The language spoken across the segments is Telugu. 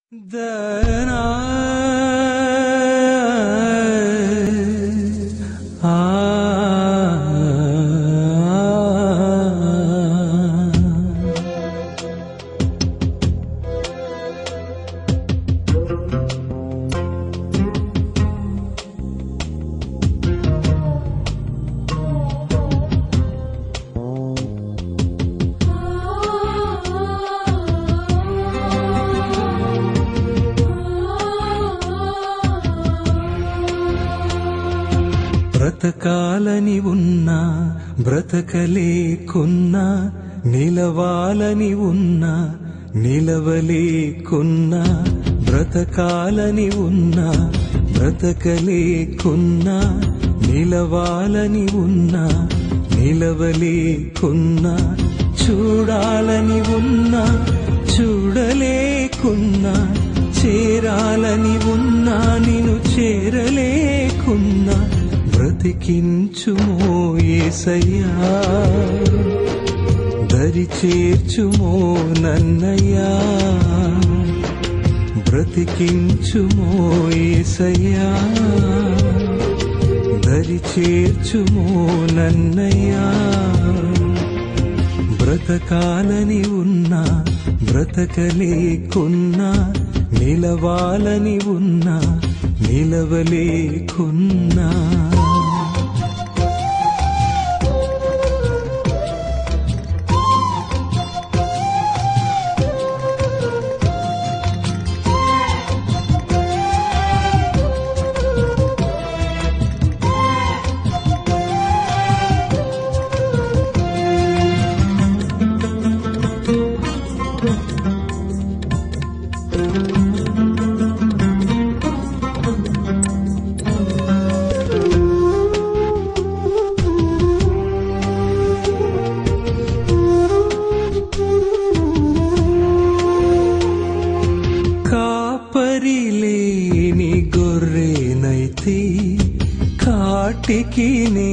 దనా ఆ బ్రతకాలని ఉన్నా బ్రతకలేకున్నా నిలవాలని ఉన్నా నిలవలేకున్నా బ్రతకాలని ఉన్నా బ్రతకలేకున్నా నిలవాలని ఉన్నా నిలవలేకున్నా చూడాలని ఉన్నా చూడలేకున్నా చేరాలని ఉన్నా నిన్ను చేరలేకున్నా బ్రతికించుమో ఏసయ్యా దరి చేర్చుమో నన్నయ్యా బ్రతికించుమో ఏసయ్యా దరి చేర్చుమో నన్నయ్యా బ్రతకాలని ఉన్నా బ్రతకలేకున్నా నిలవాలని ఉన్నా నిలవలేకున్నా కాపరిలేని గొర్రెనైతే కాటికి నే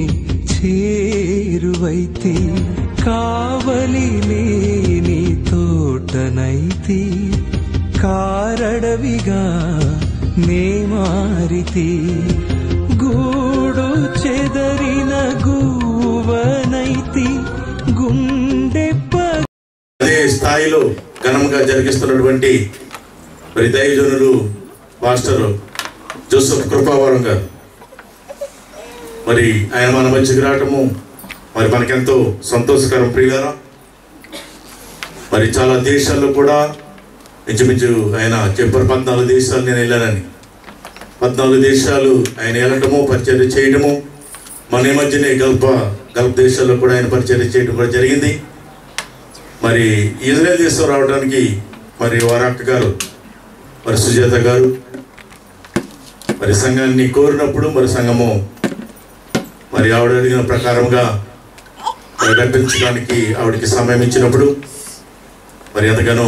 చేరువైతే కావలి లేని తోటనైతే కారడవిగా నే మారితే గూడు చెదరిన గూవనైతి గుండె ప అదే స్థాయిలో ఘనంగా జరిగిస్తున్నటువంటి మరి దైవజనులు మాస్టర్ జోసఫ్ కృపావరం గారు మరి ఆయన మన మధ్యకి రావటము మరి మనకెంతో సంతోషకరం ప్రియులారా మరి చాలా దేశాల్లో కూడా ఇంచుమించు ఆయన చెప్పారు పద్నాలుగు దేశాలు నేను వెళ్ళానని పద్నాలుగు దేశాలు ఆయన వెళ్ళటము పరిచయం చేయటము మన ఈ మధ్యనే గల్ప గల్ఫ్ దేశాల్లో కూడా ఆయన పరిచయం చేయడం కూడా జరిగింది మరి ఇజ్రాయెల్ దేశం రావడానికి మరి వారి అక్క గారు మరి సుజాత గారు మరి సంఘాన్ని కోరినప్పుడు మరి సంఘము మరి ఆవిడ అడిగిన ప్రకారంగా మరి నడిపించడానికి ఆవిడకి సమయం ఇచ్చినప్పుడు మరి ఎంతగానో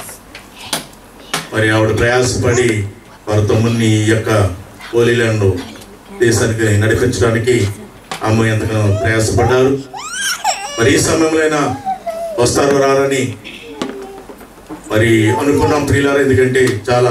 మరి ఆవిడ ప్రయాసపడి వారి తమ్ముని ఈ యొక్క హోలీలాండ్ దేశానికి నడిపించడానికి అమ్మ ఎంతగానో ప్రయాసపడ్డారు మరి ఈ సమయంలో వస్తారో రారని మరి అనుకున్నాం ప్రియులారా ఎందుకంటే చాలా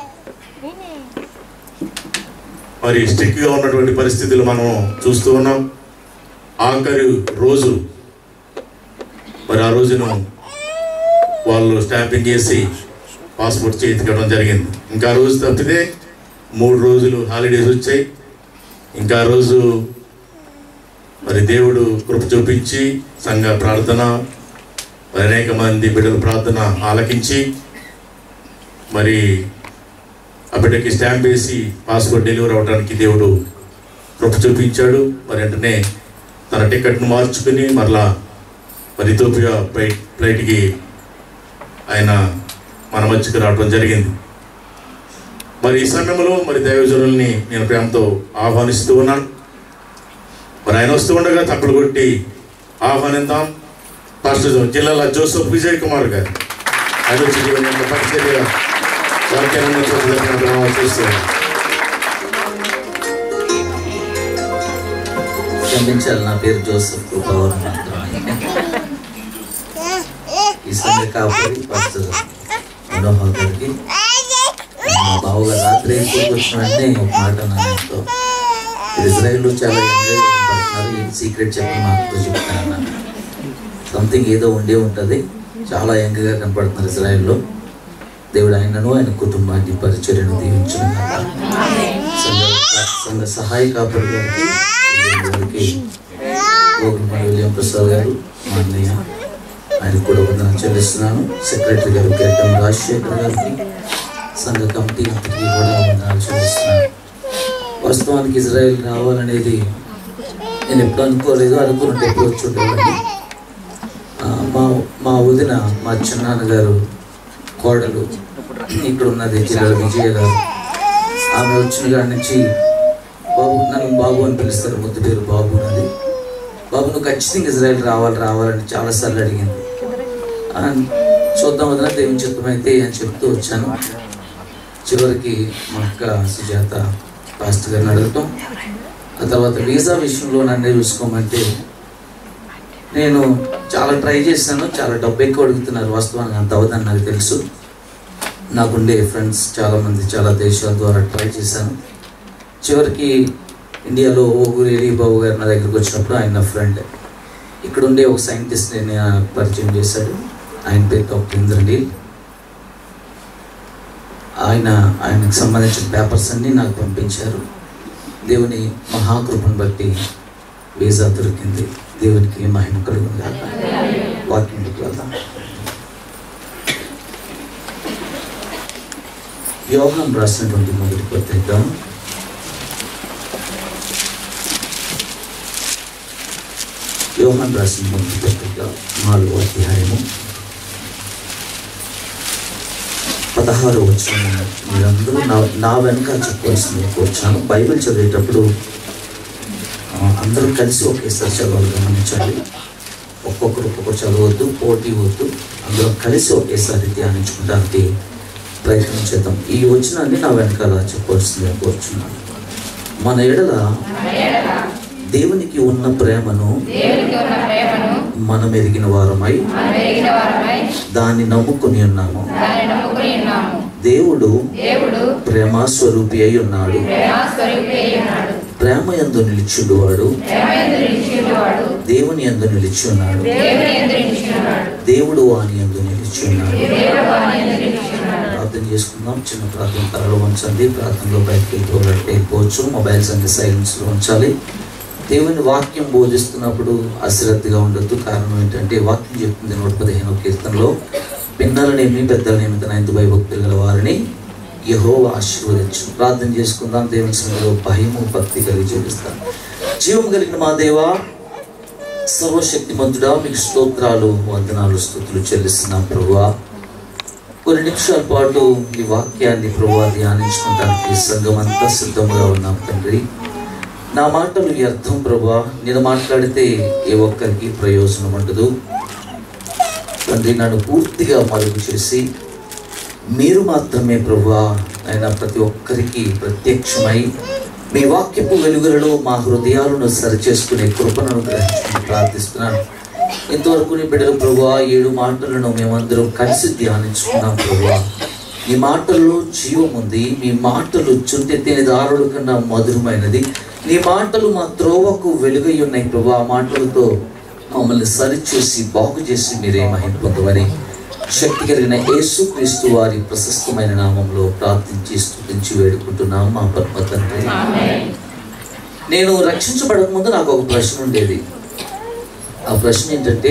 మరి స్ట్రిక్ట్ గా ఉన్నటువంటి పరిస్థితులు మనం చూస్తూ ఉన్నాం ఆఖరి రోజు మరి ఆ రోజును వాళ్ళు స్టాంపింగ్ చేసి పాస్పోర్ట్ చేతికడం జరిగింది ఇంకా ఆ రోజు తప్పితే మూడు రోజులు హాలిడేస్ వచ్చాయి ఇంకా ఆ రోజు మరి దేవుడు కృప చూపించి సంఘ ప్రార్థన మరి అనేక మంది బిడ్డల ప్రార్థన ఆలకించి మరి ఆ బిడ్డకి స్టాంప్ వేసి పాస్పోర్ట్ డెలివరీ అవ్వడానికి దేవుడు కృప చూపించాడు మరి వెంటనే తన టికెట్ను మార్చుకుని మరలా మరి ఇథోపియా ఫ్లైట్ ఫ్లైట్కి ఆయన మన మధ్యకి రావడం జరిగింది మరి ఈ సమయంలో మరి దైవజనుల్ని నేను ప్రేమతో ఆహ్వానిస్తూ ఉన్నాను మరి ఆయన వస్తూ ఉండగా తప్పుడు కొట్టి ఆహ్వానిద్దాం పాస్టర్ జిల్లాల జోసఫ్ విజయ్ కుమార్ గారు ఆయన వచ్చి దేవుని యొక్క పరిచర్య వాక్యాలను చదువుతున్నట్టు చూస్తారు క్షమించాలి నా పేరు జోసఫ్ కృపావరం మాత్రమే ఈ సంఘ కాపరి పాస్టర్ మనోహర్ గారికి మా బావగారు రాత్రి ఇంటికి వచ్చిన వెంటనే ఒక మాట అన్నాను ఆయనతో ఇజ్రాయిల్ చాలా ఎంజాయ్ పడుతున్నారు ఈ సీక్రెట్ చెప్పి మాతో చెప్తాను సంథింగ్ ఏదో ఉండే ఉంటుంది చాలా యంగ్గా కనపడుతున్నారు ఇజ్రాయిల్లో దేవుడు ఆయనను ఆయన కుటుంబాన్ని పరిచర్యను దీవించడం సంఘ సహాయ కాపరి గారికి విలియం గారికి గోగులపల్లి విలియం ప్రసాద్ గారు మా అన్నయ్య ఆయన కూడా వందనం చెల్లిస్తున్నాను సెక్రటరీ గారు గెట్టం రాజశేఖర్ గారికి సంఘ కమిటీ అంతటికీ కూడా వందనాలు చెల్లిస్తున్నాను వాస్తవానికి ఇజ్రాయెల్ రావాలనేది నేను ఎప్పుడు అనుకోలేదు అనుకున్నట్టు ఎప్పుడు వచ్చి ఉండేవాడిని ఆ, మా మా వదిన మా చిన్నాన్నగారు కోడలు ఇక్కడ ఉన్నది జిల్లా విజయ గారు ఆమె వచ్చిన కాడి నుంచి బాబు నన్ను బాబు అని పిలుస్తారు ముద్దు పేరు బాబు ఉన్నది బాబు నువ్వు ఖచ్చితంగా ఇజ్రాయెల్ రావాలి రావాలని చాలాసార్లు అడిగింది ఆ, చూద్దాం వదిన దేవుని చిత్తమైతే అని చెప్తూ వచ్చాను చివరికి మా అక్క సుజాత పాస్టర్ గారిని అడగటం ఆ తర్వాత వీసా విషయంలో నన్నే చూసుకోమంటే నేను చాలా ట్రై చేశాను చాలా డబ్బు ఎక్కువ అడుగుతున్నారు వాస్తవానికి అంత అవదని నాకు తెలుసు నాకుండే ఫ్రెండ్స్ చాలామంది చాలా దేశాల ద్వారా ట్రై చేశాను చివరికి ఇండియాలో ఓగురేరి బాబు గారు నా దగ్గరికి వచ్చినప్పుడు ఆయన నా ఫ్రెండ్ ఇక్కడ ఉండే ఒక సైంటిస్ట్ నేను పరిచయం చేశాడు ఆయన పేరు డాక్టర్ ఇంద్రనీల్ ఆయన ఆయనకు సంబంధించిన పేపర్స్ అన్నీ నాకు పంపించారు దేవుని మహాకృపను బట్టి వీసా దొరికింది దేవునికి మహిమ కలుగును గాక వాక్యంలోకి వెళ్దాం యోగం రాసినటువంటి మొదటి పత్రిక యోగం రాసిన మొదటి పత్రిక నాలుగో అధ్యాయము పదహారు వచ్చిన మీరందరూ నా నా వెనక చెప్పవలసింది వచ్చాను బైబిల్ చదివేటప్పుడు ఆ, అందరూ కలిసి ఒకేసారి చదవాలి గమనించాలి ఒక్కొక్కరు ఒక్కొక్కరు చదవద్దు పోటీ వద్దు అందరూ కలిసి ఒకేసారి ధ్యానించుకోవడానికి ప్రయత్నం చేద్దాం ఈ వచ్చినాన్ని నా వెనకాల చెప్పవలసింది కోరుచున్నాను మన ఎడల దేవునికి ఉన్న ప్రేమను దేవునికి ఉన్న ప్రేమను మనం ఎరిగిన వారమై మనం ఎరిగిన వారమై దాన్ని నమ్ముకుని ఉన్నాము దాన్ని నమ్ముకుని ఉన్నాము దేవుడు దేవుడు ప్రేమాస్వరూపి అయి ఉన్నాడు ప్రేమాస్వరూపి అయి ఉన్నాడు ప్రేమ ఎందు నిలిచిండువాడు ప్రేమ ఎందు నిలిచినవాడు దేవుని ఎందు నిలిచి ఉన్నాడు దేవుని ఎందు నిలిచినవాడు దేవుడు వాని ఎందు నిలిచి ఉన్నాడు దేవుడు వాని ఎందు నిలిచినవాడు ప్రార్థన చేసుకుందాం చిన్న ప్రార్థన తరలో ఉంచండి ప్రార్థనలో బయటకు వెళ్ళిపోవాలంటే వెళ్ళిపోవచ్చు మొబైల్స్ అన్ని సైలెన్స్లో ఉంచాలి దేవుని వాక్యం బోధిస్తున్నప్పుడు అశ్రద్ధగా ఉండొద్దు కారణం ఏంటంటే వాక్యం చెప్తుంది నూట పదిహేను కీర్తనలో పిన్నలనేమి పెద్దలనేమి తన ఎందు భయభక్తులు గల వారిని యహో ఆశీర్వదించు ప్రార్థన చేసుకుందాం దేవుని సమయంలో భయము భక్తి కలిగి జీవిస్తాం జీవం కలిగిన మా దేవా సర్వశక్తిమంతుడా మీకు స్తోత్రాలు వందనాలు స్థుతులు చెల్లిస్తున్నాం ప్రభువా కొన్ని నిమిషాల పాటు ఈ వాక్యాన్ని ప్రభు ధ్యానించుకోవడానికి సంఘం అంతా సిద్ధంగా ఉన్నాం తండ్రి నా మాటలు వ్యర్థం ప్రభా నేను మాట్లాడితే ఏ ఒక్కరికి ప్రయోజనం ఉండదు తండ్రి నన్ను పూర్తిగా మరుగు చేసి మీరు మాత్రమే ప్రభా ఆయన ప్రతి ఒక్కరికి ప్రత్యక్షమై మీ వాక్యపు వెలుగులలో మా హృదయాలను సరిచేసుకునే కృపను అనుగ్రహించమని ప్రార్థిస్తున్నాను ఇంతవరకు నీ బిడ్డలు ప్రభా ఏడు మాటలను మేమందరం కలిసి ధ్యానించుకున్నాం ప్రభా ఈ మాటల్లో జీవం ఉంది మీ మాటలు చుంటెత్తిన దారుల కన్నా మధురమైనది నీ మాటలు మా త్రోవకు వెలుగై ఉన్నాయి ప్రభా ఆ మాటలతో మమ్మల్ని సరిచేసి బాగు చేసి మీరే మహిమ పొందవని శక్తి కలిగిన యేసుక్రీస్తు వారి ప్రశస్తమైన నామంలో ప్రార్థించి స్తుతించి వేడుకుంటున్నాం మా పరమ తండ్రి నేను రక్షించబడక ముందు నాకు ఒక ప్రశ్న ఉండేది ఆ ప్రశ్న ఏంటంటే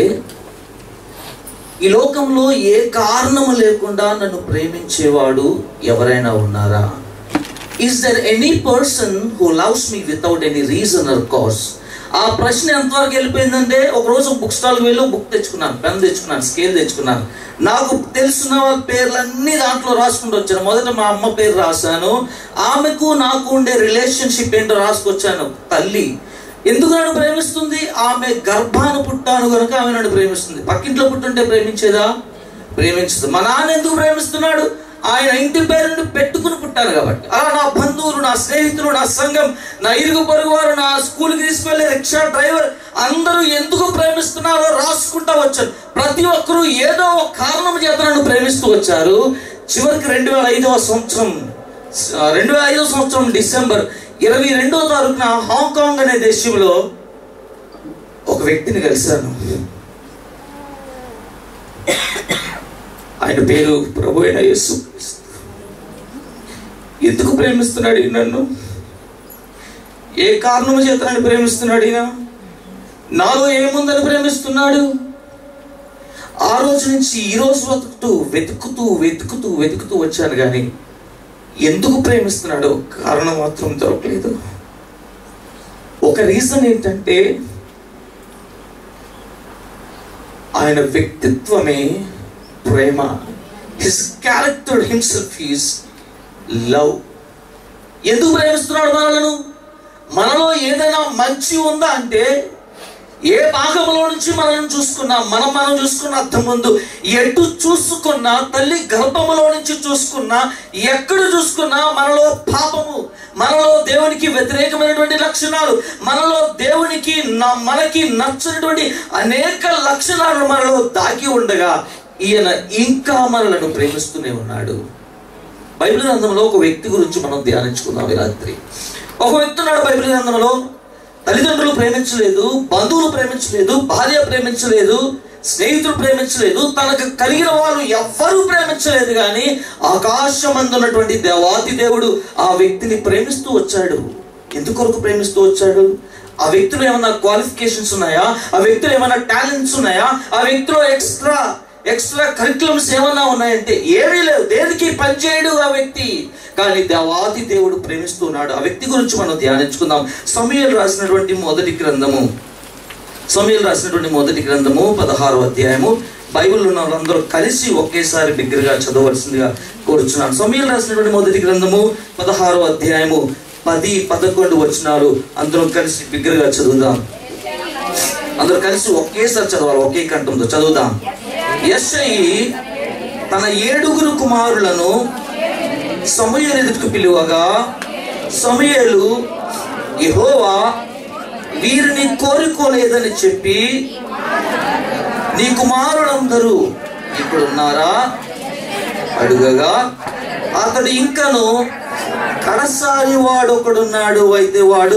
ఈ లోకంలో ఏ కారణము లేకుండా నన్ను ప్రేమించేవాడు ఎవరైనా ఉన్నారా is there any person who loves me without any reason or cause ఆ ప్రశ్న ఎంతవరకు వెళ్ళిపోయిందంటే ఒక రోజు బుక్ స్టాల్కి వెళ్ళి బుక్ తెచ్చుకున్నాను పెన్ తెచ్చుకున్నాను స్కేల్ తెచ్చుకున్నాను నాకు తెలిసిన వాళ్ళ పేర్లన్నీ దాంట్లో రాసుకుంటూ వచ్చాను మొదట మా అమ్మ పేరు రాశాను ఆమెకు నాకు ఉండే రిలేషన్షిప్ ఏంటో రాసుకొచ్చాను తల్లి ఎందుకు నన్ను ప్రేమిస్తుంది ఆమె గర్భాన పుట్టాను కనుక ఆమె నన్ను ప్రేమిస్తుంది పక్కింట్లో పుట్టుంటే ప్రేమించేదా ప్రేమించదు మా నాన్న ఎందుకు ప్రేమిస్తున్నాడు ఆయన ఇంటి పేరుని పెట్టుకుని పుట్టాను కాబట్టి అలా నా బంధువులు నా స్నేహితులు నా సంఘం నా ఇరుగు పొరుగు వారు నా స్కూల్కి తీసుకువెళ్ళే రిక్షా డ్రైవర్ అందరూ ఎందుకు ప్రేమిస్తున్నారో రాసుకుంటా వచ్చారు ప్రతి ఒక్కరూ ఏదో ఒక కారణం చేత నన్ను ప్రేమిస్తూ వచ్చారు చివరికి రెండు వేల ఐదవ సంవత్సరం రెండు వేల ఐదో సంవత్సరం డిసెంబర్ ఇరవై రెండో తారీఖున హాంకాంగ్ అనే దేశంలో ఒక వ్యక్తిని కలిశాను ఆయన పేరు ప్రభు అయిన యేసు ఎందుకు ప్రేమిస్తున్నాడు ఈయన నన్ను ఏ కారణము చేత నన్ను ప్రేమిస్తున్నాడు ఈయన నాలో ఏముందని ప్రేమిస్తున్నాడు ఆ రోజు నుంచి ఈ రోజు వెతుకుతూ వెతుకుతూ వెతుకుతూ వెతుకుతూ వచ్చాను కానీ ఎందుకు ప్రేమిస్తున్నాడో కారణం మాత్రం దొరకలేదు ఒక రీజన్ ఏంటంటే ఆయన వ్యక్తిత్వమే ప్రేమ his character himself is love ఎందుకు ప్రేమిస్తున్నాడు మనలను మనలో ఏదైనా మంచి ఉందా అంటే ఏ భాగంలో నుంచి మనం చూసుకున్నా మనం మనం చూసుకున్న అర్థం ముందు ఎటు చూసుకున్నా తల్లి గర్భములో నుంచి చూసుకున్నా ఎక్కడ చూసుకున్నా మనలో పాపము మనలో దేవునికి వ్యతిరేకమైనటువంటి లక్షణాలు మనలో దేవునికి న- మనకి నచ్చినటువంటి అనేక లక్షణాలు మనలో దాగి ఉండగా ఈయన ఇంకా మనలను ప్రేమిస్తూనే ఉన్నాడు బైబిల్ గ్రంథంలో ఒక వ్యక్తి గురించి మనం ధ్యానించుకుందాం ఈ రాత్రి ఒక వ్యక్తి ఉన్నాడు బైబిల్ గ్రంథంలో తల్లిదండ్రులు ప్రేమించలేదు బంధువులు ప్రేమించలేదు భార్య ప్రేమించలేదు స్నేహితులు ప్రేమించలేదు తనకు కలిగిన వాళ్ళు ఎవ్వరూ ప్రేమించలేదు కానీ ఆకాశమందున్నటువంటి దేవాతి దేవుడు ఆ వ్యక్తిని ప్రేమిస్తూ వచ్చాడు ఎందుకొరకు ప్రేమిస్తూ వచ్చాడు ఆ వ్యక్తిలో ఏమైనా క్వాలిఫికేషన్స్ ఉన్నాయా ఆ వ్యక్తిలో ఏమైనా టాలెంట్స్ ఉన్నాయా ఆ వ్యక్తిలో ఎక్స్ట్రా ఎక్స్ట్రా కరికులమ్స్ ఏమన్నా ఉన్నాయంటే ఏమీ లేవు దేనికి పనిచేయడు ఆ వ్యక్తి కానీ దేవాది దేవుడు ప్రేమిస్తున్నాడు ఆ వ్యక్తి గురించి మనం ధ్యానించుకుందాం సమయలు రాసినటువంటి మొదటి గ్రంథము సమయలు రాసినటువంటి మొదటి గ్రంథము పదహారో అధ్యాయము బైబిల్ ఉన్న వాళ్ళందరూ కలిసి ఒకేసారి బిగ్గరగా చదవలసిందిగా కోరుచున్నాను సమయలు రాసినటువంటి మొదటి గ్రంథము పదహారో అధ్యాయము పది పదకొండు వచనాలు అందరం కలిసి బిగ్గరగా చదువుదాం అందరూ కలిసి ఒకేసారి చదవాలి ఒకే కంఠంతో చదువుదాం యెషయి తన ఏడుగురు కుమారులను సమూయేలు ఎదుటికి పిలువగా సమూయేలు యెహోవా వీరిని కోరుకోలేదని చెప్పి నీ కుమారులందరూ ఇక్కడున్నారా అడుగగా అతడు ఇంకను కడసారి వాడు ఒకడున్నాడు అయితే వాడు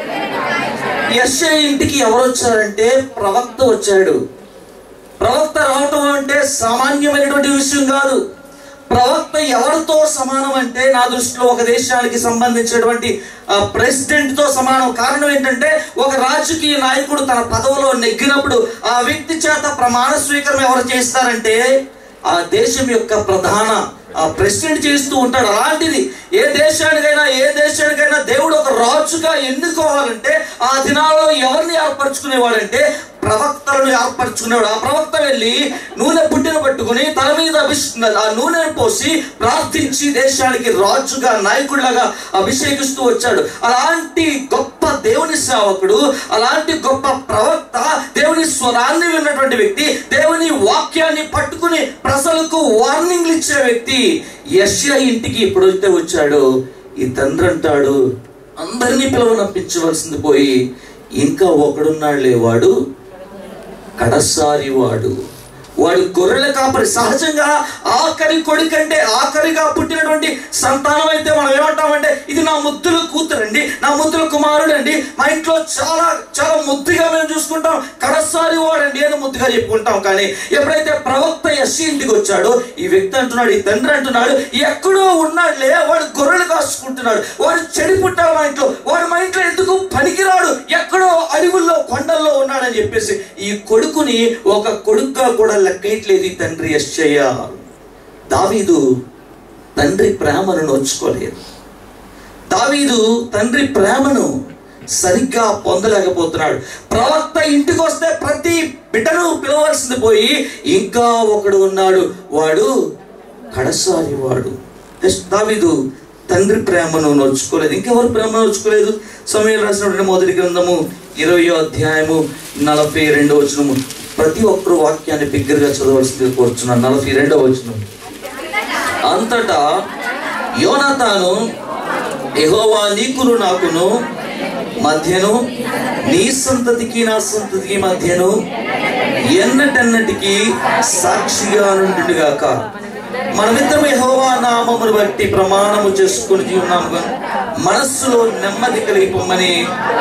యశ ఇంటికి ఎవరు వచ్చారంటే ప్రవక్త వచ్చాడు ప్రవక్త రావటం అంటే సామాన్యమైనటువంటి విషయం కాదు ప్రవక్త ఎవరితో సమానం అంటే నా దృష్టిలో ఒక దేశానికి సంబంధించినటువంటి ప్రెసిడెంట్ తో సమానం కారణం ఏంటంటే ఒక రాజకీయ నాయకుడు తన పదవిలో నెగ్గినప్పుడు ఆ వ్యక్తి చేత ప్రమాణ స్వీకారం ఎవరు చేస్తారంటే ఆ దేశం యొక్క ప్రధాన ఆ ప్రెసిడెంట్ చేస్తూ ఉంటాడు అలాంటిది ఏ దేశానికైనా ఏ దేశానికైనా దేవుడు ఒక రాజుగా ఎన్నుకోవాలంటే ఆ దినాల్లో ఎవరిని ఏర్పరచుకునేవాడంటే ప్రవక్తలను ఏర్పరచుకునేవాడు ఆ ప్రవక్త వెళ్ళి నూనె పుట్టిన పట్టుకుని తల మీద అభిష్- ఆ నూనె పోసి ప్రార్థించి దేశానికి రాజుగా నాయకుడిలాగా అభిషేకిస్తూ వచ్చాడు అలాంటి గొప్ప దేవుని సేవకుడు అలాంటి గొప్ప ప్రవక్త దేవుని స్వరాన్ని విన్నటువంటి వ్యక్తి దేవుని వాక్యాన్ని పట్టుకుని ప్రజలకు వార్నింగ్లు ఇచ్చే వ్యక్తి యశ్య ఇంటికి ఎప్పుడైతే వచ్చాడో ఈ తండ్రి అంటాడు అందరినీ పిలవనంపించవలసింది పోయి ఇంకా ఒకడున్నాడులే వాడు కడసారి వాడు వాడు గొర్రెల కాపరి సహజంగా ఆఖరి కొడుకంటే ఆఖరిగా పుట్టినటువంటి సంతానం అయితే మనం ఏమంటామంటే ఇది నా ముద్దుల కూతురండి నా ముద్దుల కుమారుడండి మా ఇంట్లో చాలా చాలా ముద్దుగా మేము చూసుకుంటాం కడసారి వాడండి అని ముద్దుగా చెప్పుకుంటాం కానీ ఎప్పుడైతే ప్రవక్త ఎస్సీ ఇంటికి వచ్చాడో ఈ వ్యక్తి అంటున్నాడు ఈ తండ్రి అంటున్నాడు ఎక్కడో ఉన్నాడులే వాడు గొర్రెలు కాసుకుంటున్నాడు వాడు చెడి పుట్టాడు మా ఇంట్లో వాడు మా ఇంట్లో ఎందుకు పనికిరాడు ఎక్కడో అడవుల్లో కొండల్లో ఉన్నాడని చెప్పేసి ఈ కొడుకుని ఒక కొడుకుగా కూడా లెక్కట్లేదు ఈ తండ్రి యశ్చయ్య దావీదు తండ్రి ప్రేమను నోచుకోలేదు దావీదు తండ్రి ప్రేమను సరిగ్గా పొందలేకపోతున్నాడు ప్రవక్త ఇంటికి వస్తే ప్రతి బిడ్డను పిలవాల్సింది పోయి ఇంకా ఒకడు ఉన్నాడు వాడు కడసారి వాడు జస్ట్ దావీదు తండ్రి ప్రేమను నోచుకోలేదు ఇంకెవరు ప్రేమ నోచుకోలేదు సమయం రాసినటువంటి మొదటి గ్రంథము ఇరవయో అధ్యాయము నలభై రెండవ వచనము ప్రతి ఒక్కరు వాక్యాన్ని బిగ్గరగా చదవలసింది కోరుచున్నాను నలభై రెండవ వచనం అంతటా యోనాతాను యెహోవా నీకును నాకును మధ్యను నీ సంతతికి నా సంతతికి మధ్యను ఎన్నటన్నటికి సాక్షిగా నుండుగాక మనమిద్దరం యెహోవా నామమును బట్టి ప్రమాణము చేసుకుని ఉన్నాము కనుక మనస్సులో నెమ్మది కలిగిపోమని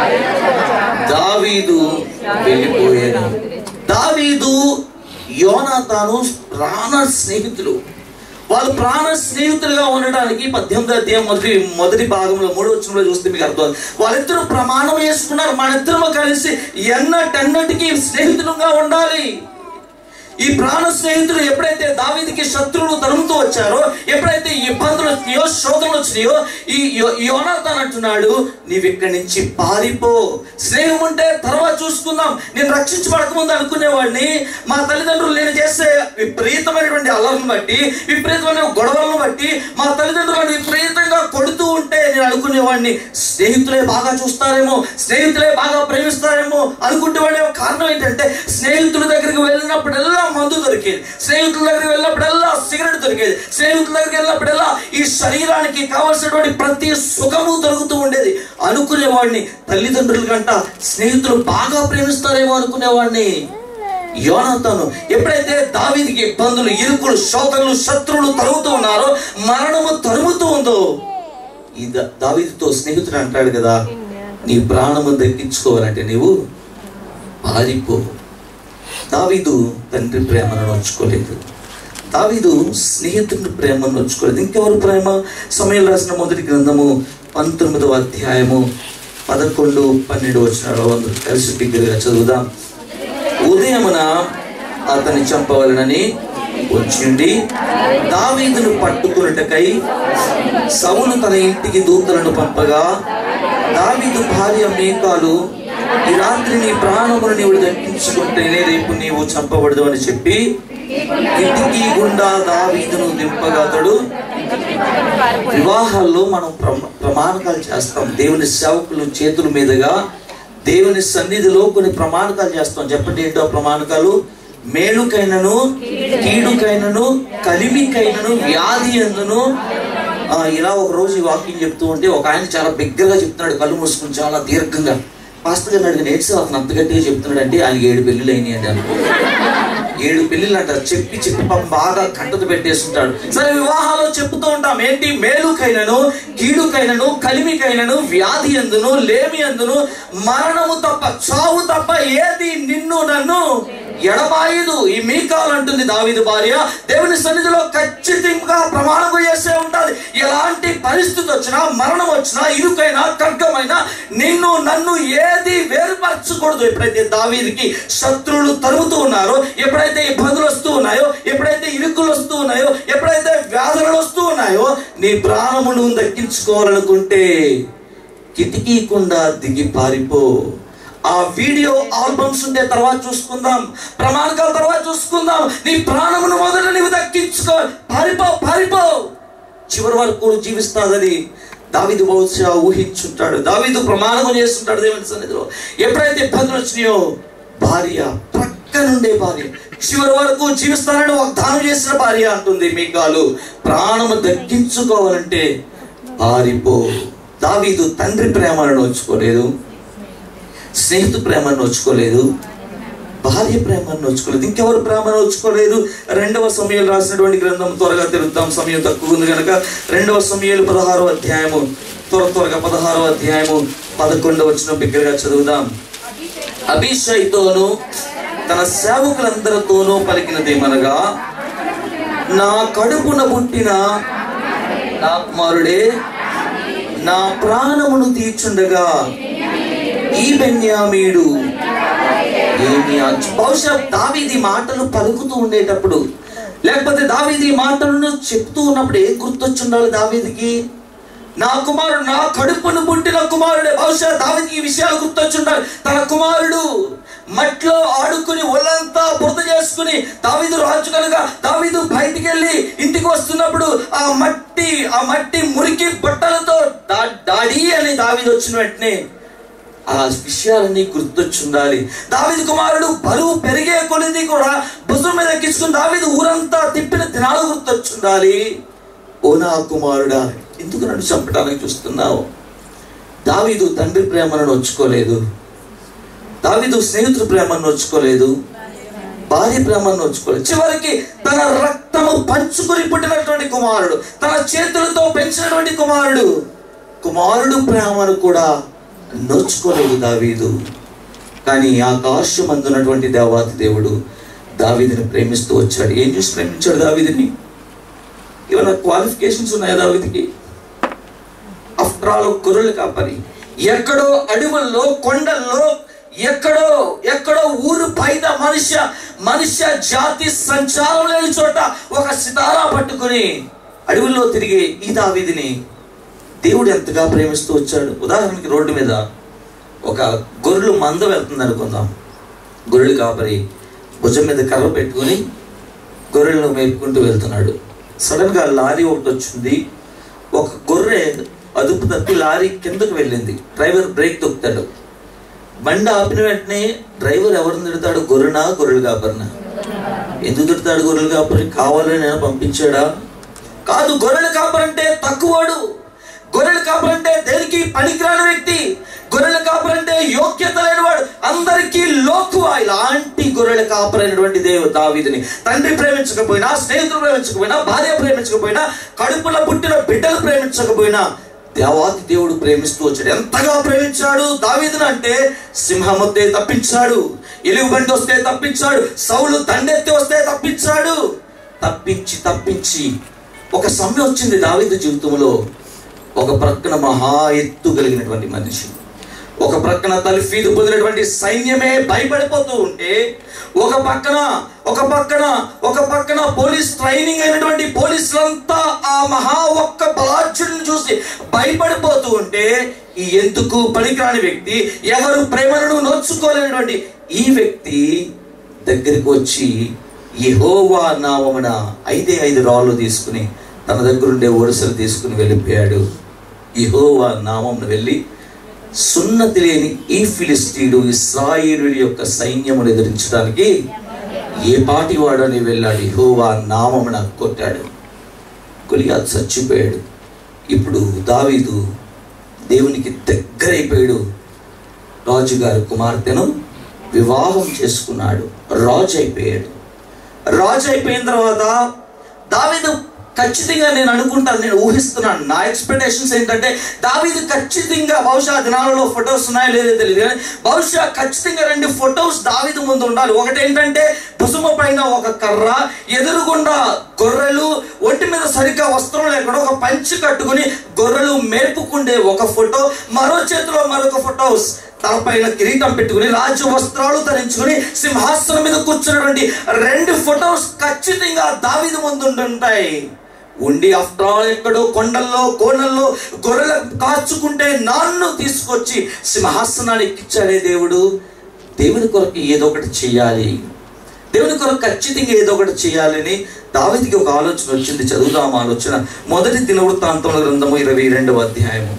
దావీదు వెళ్ళిపోయాను దావీదు యోనాతాను ప్రాణ స్నేహితులు వాళ్ళు ప్రాణ స్నేహితులుగా ఉండడానికి పద్దెనిమిది అధ్యాయం మొదటి మొదటి భాగంలో మూడు వచ్చినప్పుడు చూస్తే మీకు అర్థం వాళ్ళిద్దరూ ప్రమాణం చేసుకున్నారు మన ఇద్దరు కలిసి ఎన్నటెన్నటికి స్నేహితులుగా ఉండాలి ఈ ప్రాణ స్నేహితులు ఎప్పుడైతే దావీదికి శత్రువులు తరుముతూ వచ్చారో ఎప్పుడైతే ఇబ్బందులు వచ్చినాయో శోధనలు వచ్చినాయో ఈ యో- యోనాథన్ అంటున్నాడు నీవు ఇక్కడి నుంచి పారిపో స్నేహం ఉంటే తర్వాత చూసుకుందాం నేను రక్షించబడకముందు అనుకునేవాడిని మా తల్లిదండ్రులు నేను చేసే విపరీతమైనటువంటి అల్లర్లను బట్టి విపరీతమైన గొడవలను బట్టి మా తల్లిదండ్రులను విపరీతంగా కొడుతూ ఉంటే నేను అనుకునేవాడిని స్నేహితులే బాగా చూస్తారేమో స్నేహితులే బాగా ప్రేమిస్తారేమో అనుకుంటేవాడేమో కారణం ఏంటంటే స్నేహితుల దగ్గరికి వెళ్ళినప్పుడల్లా మందు దొరికేది స్నేహితుల దగ్గరికి వెళ్ళినప్పుడల్లా సిగరెట్ దొరికేది స్నేహితుల దగ్గరికి వెళ్ళినప్పుడల్లా ఈ శరీరానికి కావలసినటువంటి ప్రతి సుఖము దొరుకుతూ ఉండేది అనుకునేవాడిని తల్లిదండ్రుల కంట స్నేహితులు బాగా ప్రేమిస్తారేమో అనుకునేవాడిని యోనాతాను ఎప్పుడైతే దావీదికి ఇబ్బందులు ఇరుకులు శోధనలు శత్రువులు తరుగుతూ ఉన్నారో మరణము తరుముతూ ఉందో ఈ దా- దావీదుతో స్నేహితుడు అంటాడు కదా నీ ప్రాణము దక్కించుకోవాలంటే నీవు పారిపో దావీదు తండ్రి ప్రేమను నోచుకోలేదు దావీదు స్నేహితుడి ప్రేమను నోచుకోలేదు ఇంకెవరు ప్రేమ సమయం రాసిన మొదటి గ్రంథము పంతొమ్మిదవ అధ్యాయము పదకొండు పన్నెండు వచ్చినాడు అందరూ కలిసి బిగ్గరగా చదువుదాం ఉదయమున అతన్ని చంపవలనని వచ్చిండి దావీదును పట్టుకున్నటకై సౌలు తన ఇంటికి దూతలను పంపగా దావీదు భార్య మేకాలు ఈ రాత్రి నీ ప్రాణమును నీవు దక్కించుకుంటేనే రేపు నీవు చంపబడదు అని చెప్పి కిటికీ గుండా దావీదును దింపగా అతడు వివాహాల్లో మనం ప్రమ- ప్రమాణకాలు చేస్తాం దేవుని సేవకులు చేతుల మీదుగా దేవుని సన్నిధిలో కొన్ని ప్రమాణకాలు చేస్తాం చెప్పండి ఏంటో ఆ ప్రమాణకాలు మేలుకైనను కీడుకైనను కలిమికైనను వ్యాధి ఎందును ఆ, ఇలా ఒక రోజు ఈ వాక్యం చెప్తూ ఉంటే ఒక ఆయన చాలా బిగ్గరగా చెప్తున్నాడు కళ్ళు మూసుకుని చాలా దీర్ఘంగా పాస్టర్ గారిని అడిగిన ఏంటి సార్ అతను అంత గట్టిగా చెప్తున్నాడు అంటే ఆయనకి ఏడు పెళ్ళిళ్ళు అయినాయి అండి అనుకో ఏడు పెళ్లిళ్ళు అంటారు చెప్పి చెప్పి పాపం బాగా కంటత పెట్టేస్తుంటాడు సరే వివాహాల్లో చెప్తూ ఉంటాం ఏంటి మేలుకైనను కీడుకైనను కలిమికైనను వ్యాధి ఎందును లేమి ఎందును మరణము తప్ప చావు తప్ప ఏది నిన్ను నన్ను ఎడబాయదు ఈ మీకాలు అంటుంది దావీదు భార్య దేవుని సన్నిధిలో ఖచ్చితంగా ప్రమాణం చేసే ఉంటది ఎలాంటి పరిస్థితి వచ్చినా మరణం వచ్చినా ఇరుకైనా ఖడ్గమైనా నిన్ను నన్ను ఏది వేరుపరచకూడదు ఎప్పుడైతే దావీదికి శత్రువులు తరుముతూ ఉన్నారో ఎప్పుడైతే ఇబ్బందులు వస్తూ ఉన్నాయో ఎప్పుడైతే ఇరుకులు వస్తూ ఉన్నాయో ఎప్పుడైతే వ్యాధులు వస్తూ ఉన్నాయో నీ ప్రాణమును దక్కించుకోవాలనుకుంటే కిటికీకుండా దిగి పారిపో ఆ వీడియో ఆల్బమ్స్ ఉంటే తర్వాత చూసుకుందాం ప్రమాణకాల తర్వాత చూసుకుందాం నీ ప్రాణమును మొదట నీవు దక్కించుకో పారిపో పారిపో చివరి వరకు జీవిస్తాదని దావిదు బహుశా ఊహించుంటాడు దావిదు ప్రమాణం చేస్తుంటాడు దేవుని సన్నిధిలో ఎప్పుడైతే ఇబ్బందులు వచ్చినాయో భార్య ప్రక్క నుండే భార్య చివరి వరకు జీవిస్తానని వాగ్దానం చేసిన భార్య అంటుంది మీకాలు ప్రాణము దక్కించుకోవాలంటే పారిపో దావీదు తండ్రి ప్రేమను నోచుకోలేదు స్నేహితు ప్రేమను నోచుకోలేదు భార్య ప్రేమను నోచుకోలేదు ఇంకెవరు ప్రేమను నోచుకోలేదు రెండవ సమయాలు రాసినటువంటి గ్రంథం త్వరగా తిరుగుతాం సమయం తక్కువ ఉంది కనుక రెండవ సమయాలు పదహారో అధ్యాయము త్వర త్వరగా పదహారో అధ్యాయము పదకొండవ వచ్చిన బిగ్గరగా చదువుదాం అభిషయ్తోను తన సేవకులందరితోనూ పలికినదేమనగా నా కడుపున పుట్టిన నా కుమారుడే నా ప్రాణమును తీర్చుండగా ఈ బెన్యామీడు ఏమి అచ్చ- బహుశా దావీది మాటలు పలుకుతూ ఉండేటప్పుడు లేకపోతే దావీది మాటలను చెప్తూ ఉన్నప్పుడు ఏం గుర్తొచ్చుండాలి దావీదికి నా కుమారుడు నా కడుపును పుట్టిన కుమారుడే బహుశా దావీదికి ఈ విషయాలు గుర్తొచ్చుండాలి తన కుమారుడు మట్లో ఆడుకుని ఒళ్ళంతా బురద చేసుకుని దావీదు రాజు కనుక దావీదు బయటికి వెళ్ళి ఇంటికి వస్తున్నప్పుడు ఆ మట్టి ఆ మట్టి మురికి బట్టలతో డా- డాడీ అని దావీదు వచ్చిన వెంటనే ఆ విషయాలన్నీ గుర్తొచ్చుండాలి దావీదు కుమారుడు బరువు పెరిగే కొలిది కూడా భుజం మీద ఎక్కించుకుని దావీదు ఊరంతా తిప్పిన దినాలు గుర్తొచ్చుండాలి ఓ నా కుమారుడా ఎందుకు నన్ను చంపడానికి చూస్తున్నావు దావీదు తండ్రి ప్రేమను నొచ్చుకోలేదు దావీదు స్నేహితుల ప్రేమను నొచ్చుకోలేదు భార్య ప్రేమను నోచుకోలేదు చివరికి తన రక్తము పంచుకుని పుట్టినటువంటి కుమారుడు తన చేతులతో పెంచినటువంటి కుమారుడు కుమారుడు ప్రేమను కూడా నోచుకోలేదు దావీదు కానీ ఆకాశం అందున్నటువంటి దేవాతి దేవుడు దావీదిని ప్రేమిస్తూ వచ్చాడు ఏం చూసి ప్రేమించాడు దావీదిని ఏమైనా క్వాలిఫికేషన్స్ ఉన్నాయా దావీదికి ఆఫ్టర్ ఆల్ గొర్రెలు కాపరి ఎక్కడో అడవుల్లో కొండల్లో ఎక్కడో ఎక్కడో ఊరు పైద మనుష్య మనుష్య జాతి సంచారం లేని చోట ఒక సితారా పట్టుకుని అడవుల్లో తిరిగే ఈ దావీదిని దేవుడు ఎంతగా ప్రేమిస్తూ వచ్చాడు ఉదాహరణకి రోడ్డు మీద ఒక గొర్రెలు మంద వెళ్తుంది అనుకుందాం గొర్రెలు కాపరి భుజం మీద కర్ర పెట్టుకుని గొర్రెలను మేపుకుంటూ వెళ్తున్నాడు సడన్ గా లారీ ఒకటి వచ్చింది ఒక గొర్రె అదుపు తప్పి లారీ కిందకు వెళ్ళింది డ్రైవర్ బ్రేక్ తొక్కుతాడు బండి ఆపిన వెంటనే డ్రైవర్ ఎవరిని తిడతాడు గొర్రెనా గొర్రెలు కాపరినా ఎందుకు తిడతాడు గొర్రెలు కాపరి కావాలని నేను పంపించాడా కాదు గొర్రెల కాపరంటే తక్కువడు గొర్రెల కాపరంటే దేనికి పనికిరాని వ్యక్తి గొర్రెల కాపరంటే యోగ్యత లేనివాడు అందరికీ లోకువ ఇలాంటి గొర్రెల కాపరైనటువంటి దేవు దావీదిని తండ్రి ప్రేమించకపోయినా స్నేహితులు ప్రేమించకపోయినా భార్య ప్రేమించకపోయినా కడుపులో పుట్టిన బిడ్డలు ప్రేమించకపోయినా దేవాతి దేవుడు ప్రేమిస్తూ వచ్చాడు ఎంతగా ప్రేమించాడు దావీదును అంటే సింహం వస్తే తప్పించాడు ఎలుగుబంటి వస్తే తప్పించాడు సౌలు దండెత్తి వస్తే తప్పించాడు తప్పించి తప్పించి ఒక సమయం వచ్చింది దావీదు జీవితంలో ఒక ప్రక్కన మహా ఎత్తు కలిగినటువంటి మనిషి ఒక ప్రక్కన తలఫీదు పొందినటువంటి సైన్యమే భయపడిపోతూ ఉంటే ఒక పక్కన ఒక పక్కన ఒక పక్కన పోలీస్ ట్రైనింగ్ అయినటువంటి పోలీసులంతా ఆ మహా ఒక్క బలాఢ్యుడిని చూసి భయపడిపోతూ ఉంటే ఈ ఎందుకు పనికిరాని వ్యక్తి ఎవరు ప్రేమను నోచుకోలేనటువంటి ఈ వ్యక్తి దగ్గరికి వచ్చి యెహోవా నామమున ఐదే ఐదు రాళ్ళు తీసుకుని తన దగ్గర ఉండే ఒరుసలు తీసుకుని వెళ్ళిపోయాడు యెహోవా నామమున వెళ్ళి సున్నతి లేని ఈ ఫిలిస్తీడు ఇస్రాయేలుడి యొక్క సైన్యమును ఎదిరించడానికి ఏ పాటి వాడని వెళ్ళాడు యెహోవా నామమున కొట్టాడు గొలియాత్ చచ్చిపోయాడు ఇప్పుడు దావీదు దేవునికి దగ్గరైపోయాడు రాజుగారి కుమార్తెను వివాహం చేసుకున్నాడు రాజు అయిపోయాడు రాజు అయిపోయిన తర్వాత దావీదు ఖచ్చితంగా నేను అనుకుంటాను నేను ఊహిస్తున్నాను నా ఎక్స్పెక్టేషన్స్ ఏంటంటే దావీదు ఖచ్చితంగా బహుశా ఆ దినాలలో ఫొటోస్ ఉన్నాయో లేదో తెలియదు కానీ బహుశా ఖచ్చితంగా రెండు ఫొటోస్ దావీదు ముందు ఉండాలి ఒకటి ఏంటంటే భుజము పైన ఒక కర్ర ఎదురుగుండా గొర్రెలు ఒంటి మీద సరిగ్గా వస్త్రం లేకుండా ఒక పంచి కట్టుకుని గొర్రెలు మేపుకుండే ఒక ఫోటో మరో చేతిలో మరొక ఫొటోస్ తలపైన కిరీటం పెట్టుకుని రాజ్య వస్త్రాలు ధరించుకుని సింహాసనం మీద కూర్చున్నటువంటి రెండు ఫొటోస్ ఖచ్చితంగా దావిది ముందు ఉంటుంటాయి ఉండి ఆఫ్టర్ ఆల్ ఎక్కడో కొండల్లో కోనల్లో గొర్రెలు కాచుకుంటే నాన్ను తీసుకొచ్చి సింహాసనాన్ని ఎక్కించాడే దేవుడు దేవుని కొరకు ఏదో ఒకటి చేయాలి దేవుని కొరకు ఖచ్చితంగా ఏదో ఒకటి చేయాలని దావిదికి ఒక ఆలోచన వచ్చింది చదువుదాం ఆలోచన మొదటి దినవృత్తాంతముల గ్రంథము ఇరవై రెండవ అధ్యాయము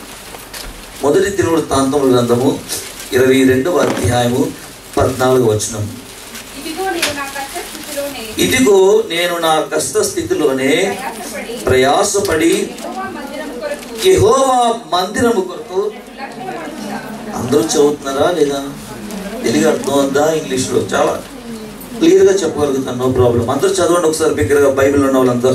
మొదటి దినవృత్తాంతముల గ్రంథము ఇరవై రెండవ అధ్యాయము పద్నాలుగు వచనం ఇదిగో నేను నా కష్ట స్థితిలోనే ఇదిగో నేను నా కష్ట స్థితిలోనే ప్రయాసపడి ప్రయాసపడి యెహోవా మందిరము కొరకు యెహోవా మందిరము కొరకు లక్షల మనుషుల అందరూ చదువుతున్నారా లేదా తెలుగు అర్థం అవుద్దా ఇంగ్లీష్లో చాలా క్లియర్గా చెప్పగలుగుతాను నో ప్రాబ్లం అందరూ చదవండి ఒకసారి బిగ్గరగా బైబిల్ ఉన్న వాళ్ళందరూ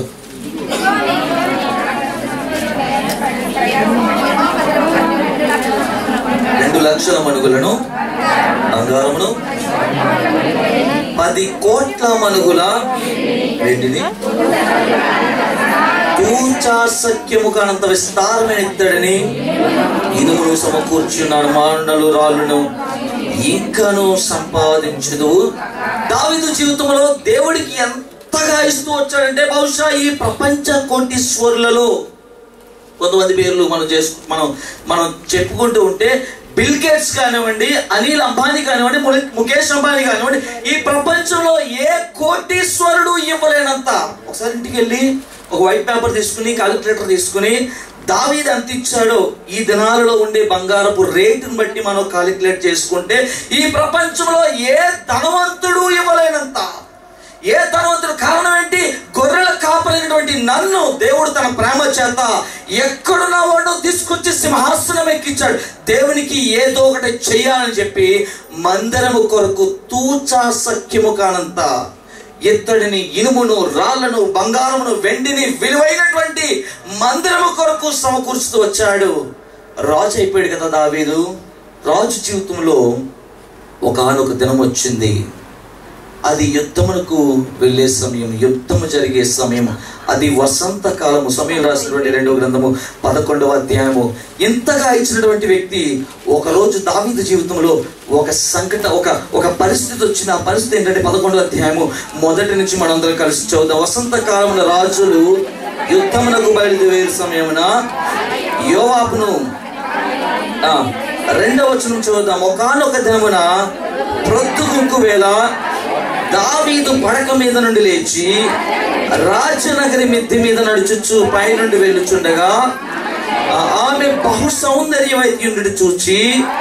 రెండు లక్షల మనుగులను బంగారమును పది కోట్ల మనుగుల వెండిని తూచా సఖ్యము కానంత విస్తారమైన ఇత్తడిని ఇనుమును సమకూర్చున్నాడు మాండలు రాళ్ళను ఇంకను సంపాదించదు దావిదు జీవితంలో దేవుడికి ఎంతగా ఇస్తూ వచ్చాడంటే బహుశా ఈ ప్రపంచ కోటీశ్వరులలో కొంతమంది పేర్లు మనం చేసుకు మనం మనం చెప్పుకుంటూ ఉంటే బిల్ గేట్స్ కానివ్వండి అనిల్ అంబానీ కానివ్వండి ము- ముఖేష్ అంబానీ కానివ్వండి ఈ ప్రపంచంలో ఏ కోటీశ్వరుడు ఇవ్వలేనంత ఒకసారి ఇంటికి వెళ్ళి ఒక వైట్ పేపర్ తీసుకుని కాలిక్యులేటర్ తీసుకుని దావీది ఎంత ఇచ్చాడో ఈ దినాలలో ఉండే బంగారపు రేటును బట్టి మనం కాలిక్యులేట్ చేసుకుంటే ఈ ప్రపంచంలో ఏ ధనవంతుడు ఇవ్వలేనంత ఏ ధనవంతుడు కారణం ఏంటి గొర్రెల కాపలైనటువంటి నన్ను దేవుడు తన ప్రేమ చేత ఎక్కడున్న వాడు తీసుకొచ్చి సింహాసనం ఎక్కించాడు దేవునికి ఏదో ఒకటి చెయ్యాలని చెప్పి మందిరము కొరకు తూచా సఖ్యము కానంత ఇత్తడిని ఇనుమును రాళ్లను బంగారమును వెండిని విలువైనటువంటి మందిరము కొరకు సమకూర్చుతూ వచ్చాడు రాజు అయిపోయాడు కదా దావీదు రాజు జీవితంలో ఒకనొక దినం వచ్చింది అది యుద్ధమునకు వెళ్ళే సమయం యుద్ధము జరిగే సమయం అది వసంత కాలము సమయం రాసినటువంటి రెండవ గ్రంథము పదకొండవ అధ్యాయము ఇంతగా ఇచ్చినటువంటి వ్యక్తి ఒకరోజు దావీదు జీవితంలో ఒక సంకట ఒక ఒక పరిస్థితి వచ్చింది ఆ పరిస్థితి ఏంటంటే పదకొండవ అధ్యాయము మొదటి నుంచి మనందరం కలిసి చదువుదాం వసంత కాలమున రాజులు యుద్ధమునకు బయలుదేరే సమయమున యోవాపును ఆ, రెండవ వచనం చూద్దాం ఒకనొక దినమున ప్రొద్దుగుంకు వేళ దావీదు పడక మీద నుండి లేచి రాజనగరి మిద్ది మీద నడుచుచు పై నుండి వెళ్ళుచుండగా ఆ, ఆమె బహు సౌందర్యవైద్యుడి చూచి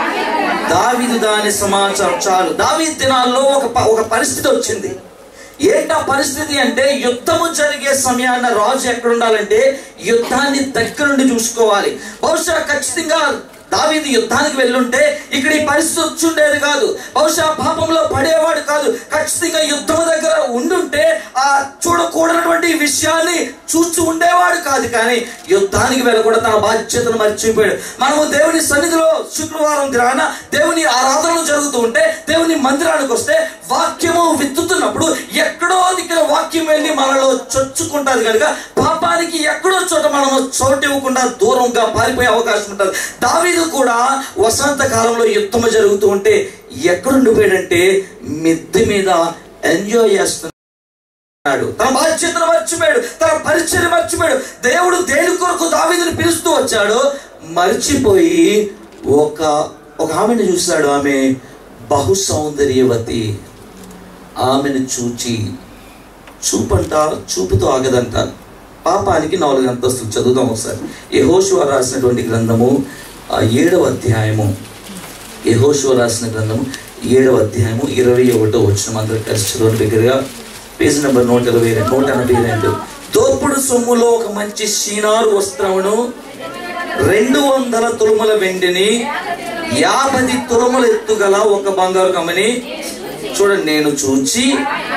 దావీదు దాని సమాచారం చాలు దావీదు దినాల్లో ఒక ప- ఒక పరిస్థితి వచ్చింది ఏంటా పరిస్థితి అంటే యుద్ధము జరిగే సమయాన్న రాజు ఎక్కడ ఉండాలంటే యుద్ధాన్ని దగ్గరుండి చూసుకోవాలి బహుశా ఖచ్చితంగా దావీదు యుద్ధానికి వెళ్ళుంటే ఇక్కడ ఈ పరిస్థితి వచ్చుండేది కాదు బహుశా పాపంలో పడేవాడు కాదు ఖచ్చితంగా యుద్ధం దగ్గర ఉండుంటే ఆ చూడకూడనటువంటి విషయాన్ని చూచి ఉండేవాడు కాదు కానీ యుద్ధానికి వెళ్ళకుండా తన బాధ్యతను మర్చిపోయాడు మనము దేవుని సన్నిధిలో శుక్రవారం దినాన దేవుని ఆరాధనలు జరుగుతూ ఉంటే దేవుని మందిరానికి వస్తే వాక్యము విత్తుతున్నప్పుడు ఎక్కడో దిక్కున వాక్యం వెళ్ళి మనలో చొచ్చుకుంటుంది కనుక పాపానికి ఎక్కడో చోట మనము చోటు ఇవ్వకుండా దూరంగా పారిపోయే అవకాశం ఉంటుంది దావీదు కూడా వసంత కాలంలో యుద్ధము జరుగుతూ ఉంటే ఎక్కడుండిపోయాడంటే మిద్దె మీద ఎంజాయ్ చేస్తున్నాడు తన బాధ్యతను మర్చిపోయాడు తన పరిచయం మర్చిపోయాడు దేవుడు దేని కొరకు దావీదుని పిలుస్తూ వచ్చాడు మర్చిపోయి ఒక ఒక ఆమెను చూశాడు ఆమె బహు సౌందర్యవతి ఆమెను చూచి చూపంట చూపుతో ఆగదంట పాపానికి నాలుగు అంతస్తులు చదువుదాం ఒకసారి యహోశివ రాసినటువంటి గ్రంథము ఆ ఏడవ అధ్యాయము యహోశివ రాసిన గ్రంథము ఏడవ అధ్యాయము ఇరవై ఒకటో వచ్చిన అందరూ కలిసి చదవండి దగ్గరగా పేజ్ నెంబర్ నూట ఇరవై రెండు నూట ఎనభై రెండు దోపుడు సొమ్ములో ఒక మంచి షీనారు వస్త్రమును రెండు వందల తురుముల వెండిని యాభై తురుముల ఎత్తుగల ఒక బంగారు కమ్మని చూడండి నేను చూచి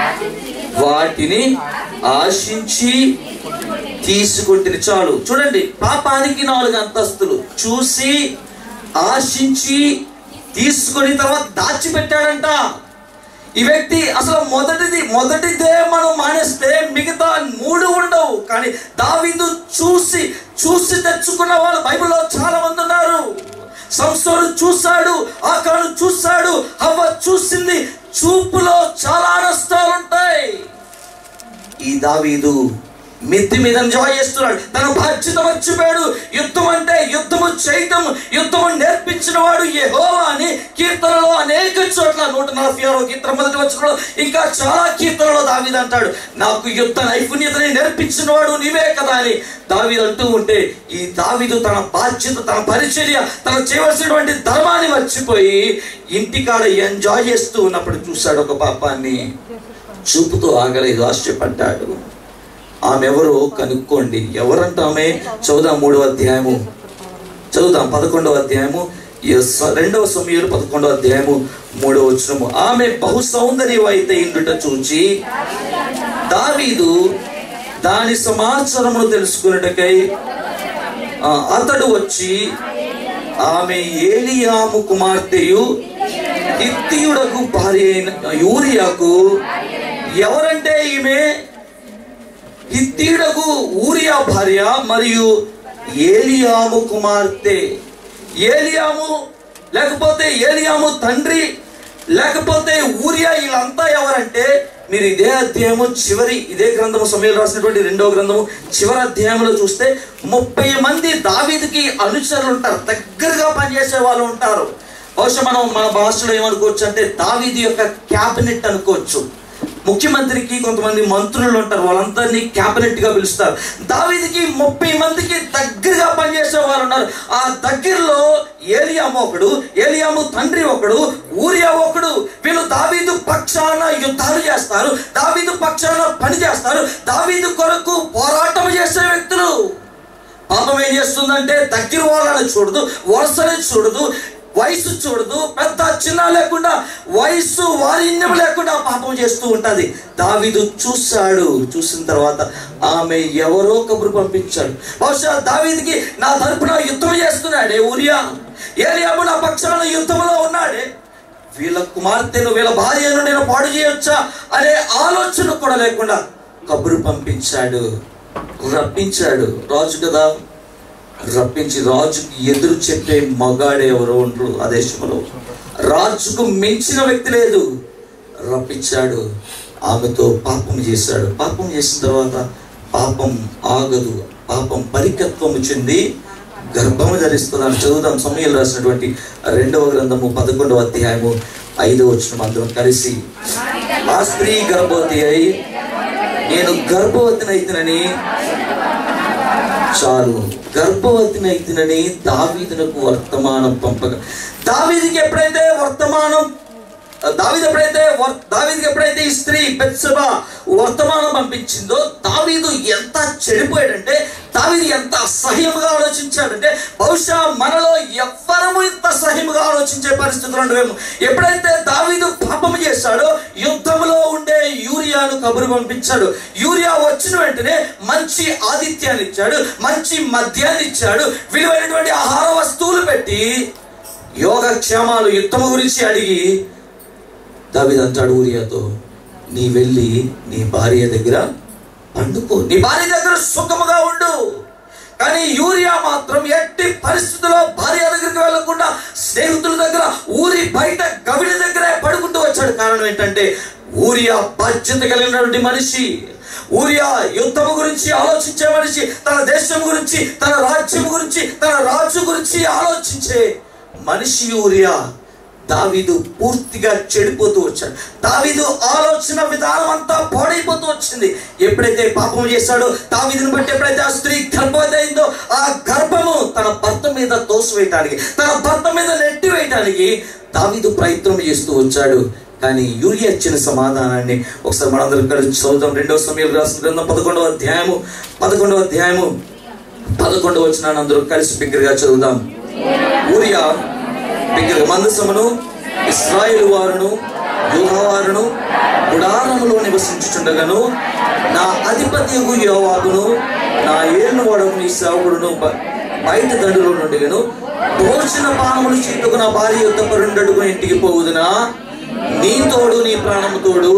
వాటిని ఆశించి తీసుకుంటే చాలు చూడండి పాపానికి నాలుగు అంతస్తులు చూసి ఆశించి తీసుకొని తర్వాత దాచిపెట్టాడంట ఈ వ్యక్తి అసలు మొదటిది మొదటిదే మనం మానేస్తే మిగతా మూడు ఉండవు కానీ దావీదు చూసి చూసి తెచ్చుకున్న వాళ్ళు బైబిల్లో చాలా మంది ఉన్నారు సంసోను చూశాడు ఆకాను చూశాడు హవ్వ చూసింది చూపులో చాలా నష్టాలు ఉంటాయి ఈ దావీదు మిత్తి మీద ఎంజాయ్ చేస్తున్నాడు తన బాధ్యత మర్చిపోయాడు యుద్ధం అంటే యుద్ధము చేయటం యుద్ధము నేర్పించిన వాడు యెహోవా అని కీర్తనలో అనేక చోట్ల నూట నలభై ఆరో కీర్తన మొదటి వచ్చినలో ఇంకా చాలా కీర్తనలో దావీదు అంటాడు నాకు యుద్ధ నైపుణ్యతని నేర్పించిన వాడు నీవే కదా అని దావీదు అంటూ ఉంటే ఈ దావీదు తన బాధ్యత తన పరిచర్య తన చేయవలసినటువంటి ధర్మాన్ని మర్చిపోయి ఇంటికాడ ఎంజాయ్ చేస్తూ ఉన్నప్పుడు చూశాడు ఒక పాపాన్ని చూపుతో ఆగలేదు ఆశ్చర్యపడ్డాడు ఆమె ఎవరో కనుక్కోండి ఎవరంట ఆమె చదువుదాం మూడవ అధ్యాయము చదువుదాం పదకొండవ అధ్యాయము ఎస్ రెండవ సమయంలో పదకొండవ అధ్యాయము మూడవ వచనము ఆమె బహు సౌందర్యవైతే ఇండుట చూచి దావీదు దాని సమాచారమును తెలుసుకున్నటకై ఆ, అతడు వచ్చి ఆమె ఏలియాము కుమార్తెయు హిత్తియుడకు భార్య అయిన యూరియాకు ఎవరంటే ఈమె హిత్తీయుడకు ఊరియా భార్య మరియు ఏలియాము కుమార్తె ఏలియాము లేకపోతే ఏలియాము తండ్రి లేకపోతే ఊరియా వీళ్ళంతా ఎవరంటే మీరు ఇదే అధ్యాయము చివరి ఇదే గ్రంథము సమయంలో రాసినటువంటి రెండవ గ్రంథము చివరి అధ్యాయంలో చూస్తే ముప్పై మంది దావీదుకి అనుచరులు ఉంటారు దగ్గరగా పనిచేసే వాళ్ళు ఉంటారు బహుశా మనం మన భాషలో ఏమనుకోవచ్చు అంటే దావీది యొక్క క్యాబినెట్ అనుకోవచ్చు ముఖ్యమంత్రికి కొంతమంది మంత్రులు ఉంటారు వాళ్ళందరినీ క్యాబినెట్ గా పిలుస్తారు దావీదికి ముప్పై మందికి దగ్గరగా పనిచేసే వాళ్ళు ఉన్నారు ఆ దగ్గరలో ఏలియాము ఒకడు ఏలియాము తండ్రి ఒకడు ఊరియా ఒకడు వీళ్ళు దావీదు పక్షాన యుద్ధాలు చేస్తారు దావీదు పక్షాన పని చేస్తారు దావీదు కొరకు పోరాటం చేసే వ్యక్తులు పాపం ఏం చేస్తుందంటే దగ్గర వాళ్ళని చూడదు వరుసని చూడదు వయసు చూడదు పెద్ద చిన్న లేకుండా వయసు వారిన్యం లేకుండా పాపం చేస్తూ ఉంటది దావీదు చూశాడు చూసిన తర్వాత ఆమె ఎవరో కబురు పంపించాడు బహుశా దావీదికి నా తరపున యుద్ధం చేస్తున్నాడే ఊరియా ఏలియాము నా పక్షాన యుద్ధంలో ఉన్నాడే వీళ్ళ కుమార్తెను వీళ్ళ భార్యను నేను పాడు చేయొచ్చా అనే ఆలోచన కూడా లేకుండా కబురు పంపించాడు రప్పించాడు రాజు కదా రప్పించి రాజుకి ఎదురు చెప్పే మగాడే ఎవరు ఉండరు ఆ దేశంలో రాజుకు మించిన వ్యక్తి లేదు రప్పించాడు ఆమెతో పాపం చేశాడు పాపం చేసిన తర్వాత పాపం ఆగదు పాపం పరికత్వం చెంది గర్భము ధరిస్తుందని చదువుదాం సమయం రాసినటువంటి రెండవ గ్రంథము పదకొండవ అధ్యాయము ఐదవ వచ్చిన అందరం కలిసి ఆ స్త్రీ గర్భవతి అయి నేను గర్భవతిని అయితేనని చాలు గర్భవతిని అయితేనని దావీదునకు వర్తమానం పంపగా దావీదికి ఎప్పుడైతే వర్తమానం దావీదు ఎప్పుడైతే వర్- దావీదుకి ఎప్పుడైతే ఈ స్త్రీ బెత్సెబా వర్తమానం పంపించిందో దావీదు ఎంత చెడిపోయాడంటే దావీదు ఎంత అసహ్యముగా ఆలోచించాడంటే బహుశా మనలో ఎవ్వరము ఇంత అసహ్యముగా ఆలోచించే పరిస్థితులు ఉండవేమో ఎప్పుడైతే దావీదు పాపం చేశాడో యుద్ధంలో ఉండే యూరియాను కబురు పంపించాడు యూరియా వచ్చిన వెంటనే మంచి ఆతిథ్యాన్ని ఇచ్చాడు మంచి మద్యాన్ని ఇచ్చాడు విలువైనటువంటి ఆహార వస్తువులు పెట్టి యోగక్షేమాలు యుద్ధము గురించి అడిగి దావిది అంటాడు ఊరియాతో నీ వెళ్ళి నీ భార్య దగ్గర పండుకో నీ భార్య దగ్గర సుఖముగా ఉండు కానీ యూరియా మాత్రం ఎట్టి పరిస్థితుల్లో భార్య దగ్గరికి వెళ్లకుండా స్నేహితుల దగ్గర ఊరి బయట గవిడి దగ్గరే పడుకుంటూ వచ్చాడు కారణం ఏంటంటే ఊరియా బాధ్యత కలిగినటువంటి మనిషి ఊరియా యుద్ధం గురించి ఆలోచించే మనిషి తన దేశం గురించి తన రాజ్యం గురించి తన రాజు గురించి ఆలోచించే మనిషి ఊరియా దావీదు పూర్తిగా చెడిపోతూ వచ్చాడు దావీదు ఆలోచన విధానం అంతా పాడైపోతూ వచ్చింది ఎప్పుడైతే పాపం చేశాడో దావీదుని బట్టి ఎప్పుడైతే ఆ స్త్రీ గర్భవతి అయిందో ఆ గర్భము తన భర్త మీద తోసివేయటానికి తన భర్త మీద నెట్టి వేయటానికి దావీదు ప్రయత్నం చేస్తూ వచ్చాడు కానీ యూరియా ఇచ్చిన సమాధానాన్ని ఒకసారి మనందరం కలిసి చదువుదాం రెండవ సమయంలో రాసిన గ్రంథం పదకొండవ అధ్యాయము పదకొండవ అధ్యాయము పదకొండవ వచ్చిన అందరూ కలిసి బిగ్గరగా చదువుదాం ఊరియా బిగ్గర మందసమును ఇస్రాయేల్ వారును యూహవారును గుడారములో నివసించుచుండగను నా అధిపతి యోవాబును నా ఏళ్ళు వాడము నీ సేవకుడును బ- బయట దండులో నుండిగను భోజన పానములు చేతుకు నా భార్య యొక్క పరుండడుగు ఇంటికి పోవుదునా నీ తోడు నీ ప్రాణము తోడు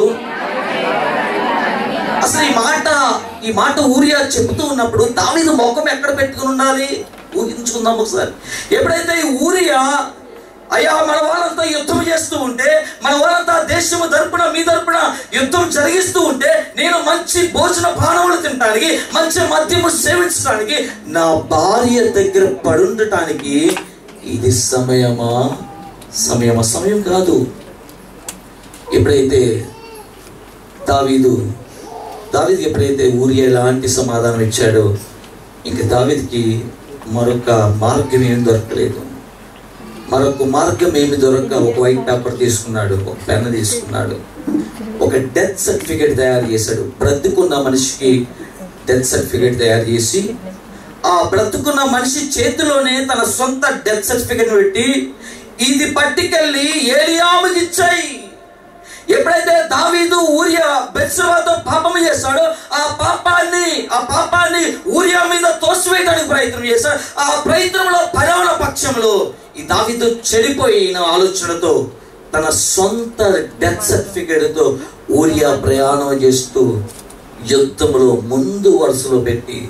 అసలు ఈ మాట ఈ మాట ఊరియా చెబుతూ ఉన్నప్పుడు దావీదు ముఖం ఎక్కడ పెట్టుకుని ఉండాలి ఊహించుకుందాం ఒకసారి ఎప్పుడైతే ఈ ఊరియా అయ్యా మన వాళ్ళంతా యుద్ధం చేస్తూ ఉంటే మన వాళ్ళంతా దేశము తరపున మీ తరపున యుద్ధం జరిగిస్తూ ఉంటే నేను మంచి భోజన పానములు తినడానికి మంచి మద్యము సేవించడానికి నా భార్య దగ్గర పడుండటానికి ఇది సమయమా సమయమా సమయం కాదు ఎప్పుడైతే దావీదు దావీదికి ఎప్పుడైతే ఊరియా ఎలాంటి సమాధానం ఇచ్చాడో ఇంక దావీదికి మరొక మార్గం ఏం దొరకలేదు మరొక మార్గం ఏమి దొరక్క ఒక వైట్ పేపర్ తీసుకున్నాడు ఒక పెన్ తీసుకున్నాడు ఒక డెత్ సర్టిఫికేట్ తయారు చేశాడు బ్రతుకున్న మనిషికి డెత్ సర్టిఫికేట్ తయారు చేసి ఆ బ్రతుకున్న మనిషి చేతిలోనే తన సొంత డెత్ సర్టిఫికేట్ పెట్టి ఇది పట్టుకెళ్ళి ఏలియాముకి ఇచ్చాయి ఎప్పుడైతే దావీదు ఊరియా బెత్సబాతో పాపం చేస్తాడో ఆ పాపాన్ని ఆ పాపాన్ని ఊరియా మీద తోసివేయడానికి ప్రయత్నం చేశాడు ఆ ప్రయత్నంలో పరవణ పక్షంలో ఈ దావీదు చెడిపోయిన ఆలోచనతో తన సొంత డెత్ సర్టిఫికేట్తో ఊరియా ప్రయాణం చేస్తూ యుద్ధంలో ముందు వరుసలో పెట్టి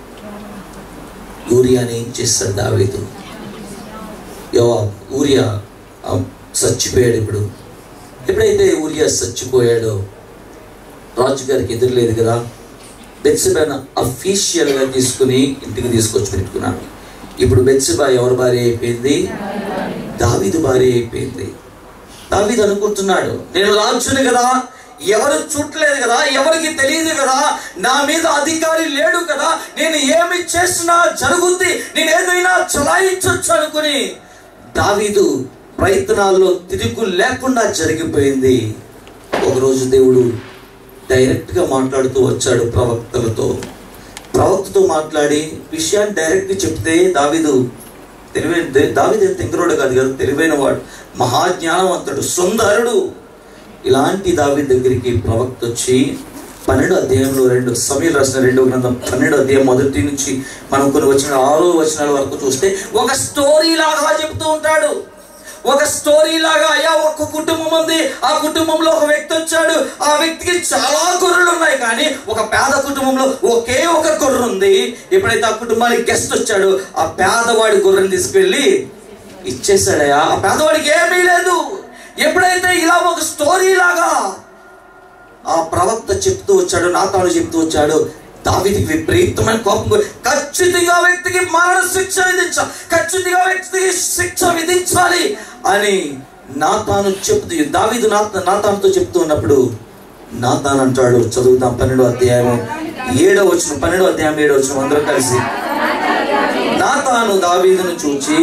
ఊరియాని ఏం చేస్తాడు దావీదు యోవా ఊరియా ఆ, చచ్చిపోయాడు ఇప్పుడు ఎప్పుడైతే ఊరియా చచ్చిపోయాడో రాజుగారికి ఎదురులేదు కదా బెత్సబాను అఫీషియల్గా తీసుకుని ఇంటికి తీసుకొచ్చి పెట్టుకున్నాడు ఇప్పుడు బెత్సబా ఎవరి భార్య అయిపోయింది దావీదు భార్య అయిపోయింది దావీదు అనుకుంటున్నాడు నేను రాజుని కదా ఎవరు చుట్టలేదు కదా ఎవరికి తెలియదు కదా నా మీద అధికారి లేడు కదా నేను ఏమి చేసినా జరుగుద్ది నేను ఏదైనా చలాయించొచ్చు అనుకుని దావీదు ప్రయత్నాల్లో తిరుగు లేకుండా జరిగిపోయింది ఒకరోజు దేవుడు డైరెక్ట్గా మాట్లాడుతూ వచ్చాడు ప్రవక్తలతో ప్రవక్తతో మాట్లాడి విషయాన్ని డైరెక్ట్గా చెప్తే దావీదు తెలివైన దావీదు ఏం తింగరోడు కాదు కదా తెలివైన వాడు మహాజ్ఞానవంతుడు సుందరుడు ఇలాంటి దావి దగ్గరికి ప్రవక్త వచ్చి పన్నెండు అధ్యాయంలో రెండు సమీలు రాసిన రెండో గ్రంథం పన్నెండు అధ్యాయం మొదటి నుంచి మనం కొన్ని వచ్చిన ఆరో వచనాల వరకు చూస్తే ఒక స్టోరీ లాగా చెప్తూ ఉంటాడు ఒక స్టోరీ లాగా అయ్యా ఒక కుటుంబం ఉంది ఆ కుటుంబంలో ఒక వ్యక్తి వచ్చాడు ఆ వ్యక్తికి చాలా గొర్రెలు ఉన్నాయి కానీ ఒక పేద కుటుంబంలో ఒకే ఒక గొర్రె ఉంది ఎప్పుడైతే ఆ కుటుంబానికి గెస్ట్ వచ్చాడు ఆ పేదవాడి గొర్రెని తీసుకెళ్ళి ఇచ్చేసాడయ్యా ఆ పేదవాడికి ఏమీ లేదు ఎప్పుడైతే ఇలా ఒక స్టోరీ లాగా ఆ ప్రవక్త చెప్తూ వచ్చాడు నాతాను చెప్తూ వచ్చాడు దావిదికి విపరీతమైన కోపం ఖచ్చితంగా ఆ వ్యక్తికి మరణ శిక్ష విధించాలి ఖచ్చితంగా ఆ వ్యక్తికి శిక్ష విధించాలి అని నాతాను చెప్తూ దావిదు నాత నాతానుతో చెప్తూ ఉన్నప్పుడు నాతాన్ అంటాడు చదువుతాం పన్నెండో అధ్యాయం ఏడో వచ్చిన పన్నెండో అధ్యాయం ఏడో వచ్చిన అందరూ కలిసి నాతాను దావీదును చూచి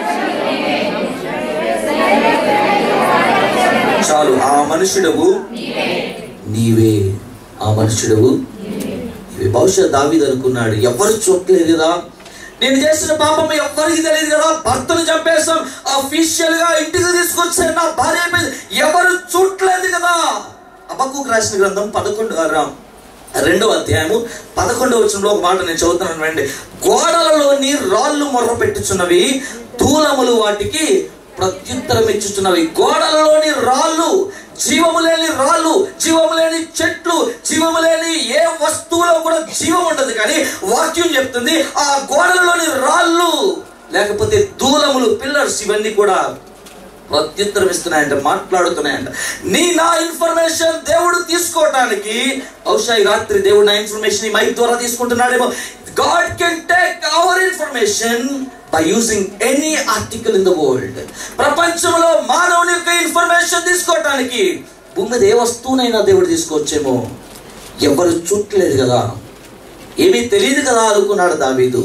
చాలు ఆ మనుషుడవు నీవే ఆ మనుషుడవు నీవే బహుశా దావీదు అనుకున్నాడు ఎవరు చూడలేదు కదా నేను చేసిన పాపం ఎవరికి తెలియదు కదా భర్తను చంపేస్తాం అఫీషియల్ గా ఇంటికి తీసుకొచ్చాను నా భార్య మీద ఎవరు చూడలేదు కదా అబక్కు రాసిన గ్రంథం పదకొండు రా- రెండవ అధ్యాయము పదకొండవ వచనంలో ఒక మాట నేను చదువుతున్నాను అండి గోడలలోని రాళ్ళు మొర్ర పెట్టుచున్నవి దూలములు వాటికి ప్రత్యుత్తరం ఇచ్చుచున్నవి గోడలలోని రాళ్ళు జీవము లేని రాళ్ళు జీవము లేని చెట్లు జీవము లేని ఏ వస్తువులో కూడా జీవం ఉండదు కానీ వాక్యం చెప్తుంది ఆ గోడలలోని రాళ్ళు లేకపోతే దూలములు పిల్లర్స్ ఇవన్నీ కూడా ప్రత్యుత్తరం ఇస్తున్నాయంట మాట్లాడుతున్నాయంట నీ నా ఇన్ఫర్మేషన్ దేవుడు తీసుకోవటానికి బహుశా ఈ రాత్రి దేవుడు నా ఇన్ఫర్మేషన్ ఈ మైక్ ద్వారా తీసుకుంటున్నాడేమో God can take our information by using any article in the world ప్రపంచంలో మానవుని యొక్క ఇన్ఫర్మేషన్ తీసుకోవటానికి భూమి మీద ఏ వస్తువునైనా దేవుడు తీసుకోవచ్చేమో ఎవరు చూడలేదు కదా ఏమీ తెలియదు కదా అనుకున్నాడు దావీదు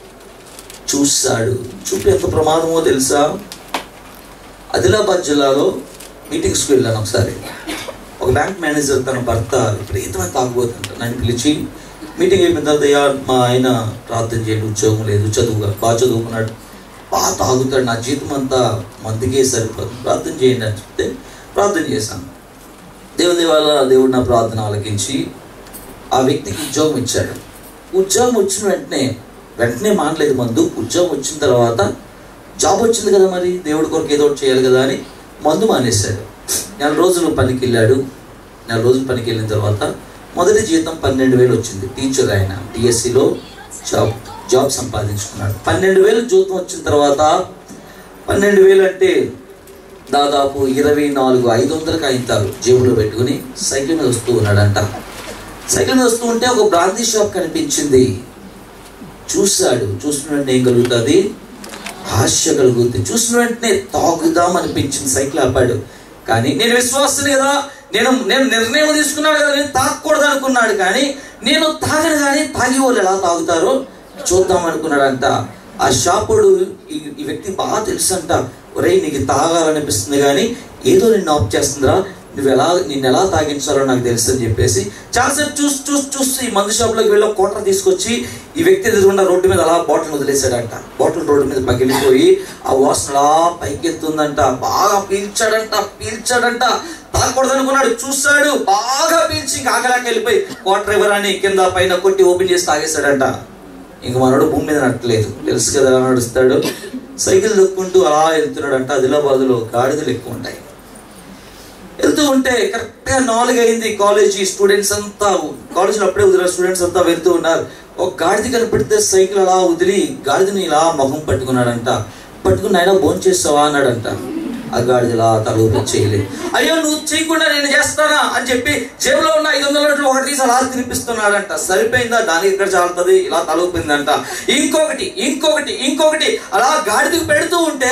చూశాడు చూపు ఎంత ప్రమాదమో తెలుసా ఆదిలాబాద్ జిల్లాలో మీటింగ్స్కి వెళ్ళాను ఒకసారి ఒక బ్యాంక్ మేనేజర్ తన భర్త విపరీతమైన తాగుబోతుంట నన్ను పిలిచి మీటింగ్ అయిపోయిన తర్వాత "అయ్యా, మా ఆయన ప్రార్థన చేయండి ఉద్యోగం లేదు చదువుగా బాగా చదువుకున్నాడు బాగా తాగుతాడు నా జీతం అంతా మందుకే సరిపోదు ప్రార్థన చేయండి అని చెప్తే ప్రార్థన చేశాను దేవుని వల్ల దేవుడు నా ప్రార్థన ఆలకించి ఆ వ్యక్తికి ఉద్యోగం ఇచ్చాడు ఉద్యోగం వచ్చిన వెంటనే వెంటనే మానలేదు మందు ఉద్యోగం వచ్చిన తర్వాత జాబ్ వచ్చింది కదా మరి దేవుడి కొరకు ఏదో ఒకటి చేయాలి కదా అని మందు మానేశాడు నెల రోజులు పనికి వెళ్ళాడు నెల రోజులు పనికి వెళ్ళిన తర్వాత మొదటి జీతం పన్నెండు వేలు వచ్చింది టీచర్ ఆయన డిఎస్సిలో జాబ్ జాబ్ సంపాదించుకున్నాడు పన్నెండు వేలు జీతం వచ్చిన తర్వాత పన్నెండు వేలు అంటే దాదాపు ఇరవై నాలుగు ఐదు వందల కాగితాలు జేబులో పెట్టుకుని సైకిల్ మీద వస్తూ ఉన్నాడంట సైకిల్ మీద వస్తూ ఉంటే ఒక బ్రాందీ షాప్ కనిపించింది చూశాడు చూసిన వెంటనే ఏం కలుగుతుంది ఆశ కలుగుతుంది చూసిన వెంటనే తాగుదాం అనిపించింది సైకిల్ ఆపాడు కానీ నేను విశ్వాసని కదా నేను నేను నిర్ణయం తీసుకున్నాడు కదా నేను తాగకూడదు అనుకున్నాడు కానీ నేను తాగను కానీ తాగి వాళ్ళు ఎలా తాగుతారో చూద్దాం అనుకున్నాడంట ఆ షాపుడు ఈ ఈ వ్యక్తి బాగా తెలుసు అంట ఒరేయ్ నీకు తాగాలనిపిస్తుంది కానీ ఏదో నిన్ను ఆఫ్ చేస్తుందిరా నువ్వు ఎలా నిన్ను ఎలా తాగించాలో నాకు తెలుసు అని చెప్పేసి చాలాసేపు చూసి చూసి చూసి ఈ మందు షాప్లోకి వెళ్ళి కోటర్ తీసుకొచ్చి ఈ వ్యక్తి ఎదురుకుండా రోడ్డు మీద అలా బాటిల్ వదిలేశాడంట బాటిల్ రోడ్డు మీద పగిలిపోయి ఆ వాసన అలా పైకెత్తుందంట బాగా పీల్చాడంట పీల్చాడంట తాగకూడదు అనుకున్నాడు చూశాడు బాగా పీల్చి ఇంకా ఆకలాకి వెళ్ళిపోయి వాటర్ ఎవరని కింద పైన కొట్టి ఓపెన్ చేసి తాగేశాడంట ఇంక మనోడు భూమి మీద నట్టలేదు తెలుసు కదా ఎలా నడుస్తాడు సైకిల్ దొక్కుంటూ అలా వెళ్తున్నాడంట ఆదిలాబాద్లో గాడిదలు ఎక్కువ ఉంటాయి వెళ్తూ ఉంటే కరెక్ట్గా నాలుగు అయింది కాలేజీ స్టూడెంట్స్ అంతా కాలేజీలో అప్పుడే వదిలిన స్టూడెంట్స్ అంతా వెళ్తూ ఉన్నారు ఒక గాడిద కనిపెడితే సైకిల్ అలా వదిలి గాడిదని ఇలా మొహం పట్టుకున్నాడంట పట్టుకుని ఆయన భోజనం చేస్తావా అన్నాడంట ఆ గాడిద ఇలా తల ఊపి చేయలేదు అయ్యో నువ్వు చేయకుండా నేను చేస్తానా అని చెప్పి జేబులో ఉన్న ఐదు వందల నోట్లు ఒకటి తీసి అలా తినిపిస్తున్నాడంట సరిపోయిందా దానికి ఇక్కడ చాలుతుంది ఇలా తల ఊపిందంట ఇంకొకటి ఇంకొకటి ఇంకొకటి అలా గాడిదకు పెడుతూ ఉంటే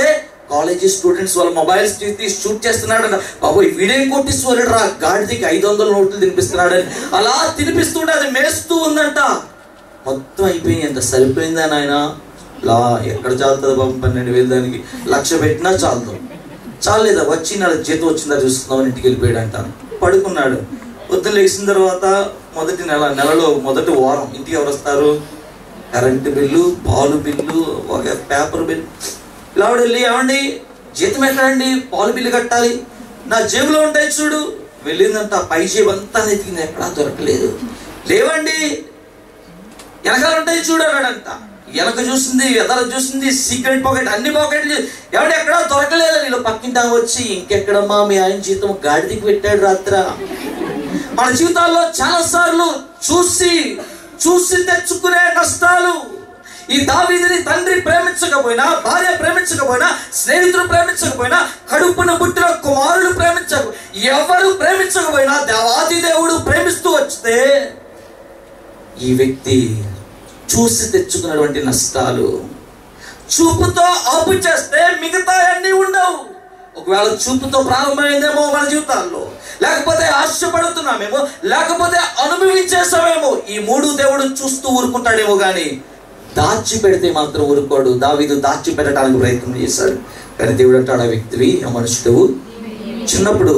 కాలేజీ స్టూడెంట్స్ వాళ్ళ మొబైల్స్ తీసి షూట్ చేస్తున్నాడంట బాబోయ్ వీడేం కొట్టిస్తున్నాడు రా గాడిదికి ఐదు వందల నోట్లు తినిపిస్తున్నాడని అలా తినిపిస్తుంటే అది మేస్తూ ఉందంట మొత్తం అయిపోయింది ఎంత సరిపోయిందా నాయన లా ఎక్కడ చాలుతుంది బాబు పన్నెండు వేలు దానికి లక్ష పెట్టినా చాలదు చాలేదా వచ్చి నా జీతం వచ్చిందా చూసుకుందామని ఇంటికి వెళ్ళిపోయాడు అంటాను పడుకున్నాడు పొద్దున్న లేచిన తర్వాత మొదటి నెల నెలలో మొదటి వారం ఇంటికి ఎవరు వస్తారు కరెంటు బిల్లు పాలు బిల్లు ఒక పేపర్ బిల్లు ఇలా ఆవిడ వెళ్ళి ఏమండి జీతం ఎక్కడండి పాలు బిల్లు కట్టాలి నా జేబులో ఉంటాయి చూడు వెళ్ళిందంట ఆ పై జేబు అంతా నెతికింది ఎక్కడా దొరకలేదు లేవండి వెనకాల ఉంటాయి చూడన్నాడంట వెనక చూసింది ఎదర చూసింది సీక్రెట్ పాకెట్ అన్ని పాకెట్లు ఎవడు ఎక్కడా దొరకలేదు వీళ్ళు పక్కింటా వచ్చి ఇంకెక్కడమ్మా మీ ఆయన జీతం గాడిదికి పెట్టాడు రాత్ర మన జీవితాల్లో చాలా సార్లు చూసి చూసి తెచ్చుకునే నష్టాలు ఈ దావీదిని తండ్రి ప్రేమించకపోయినా భార్య ప్రేమించకపోయినా స్నేహితులు ప్రేమించకపోయినా కడుపున పుట్టిన కుమారుడు ప్రేమించక ఎవరు ప్రేమించకపోయినా దేవాది దేవుడు ప్రేమిస్తూ వచ్చితే ఈ వ్యక్తి చూసి తెచ్చుకున్నటువంటి నష్టాలు చూపుతో ఆపు చేస్తే మిగతా అన్ని ఉండవు ఒకవేళ చూపుతో ప్రారంభమైందేమో మన జీవితాల్లో లేకపోతే ఆశపడుతున్నామేమో లేకపోతే అనుభవించేసామేమో ఈ మూడు దేవుడు చూస్తూ ఊరుకుంటాడేమో కానీ దాచి పెడితే మాత్రం ఊరుకోడు దావీదు దాచి పెట్టడానికి ప్రయత్నం చేశాడు కానీ దేవుడు అంటాడు ఆ వ్యక్తివి ఆ మనుషుడు చిన్నప్పుడు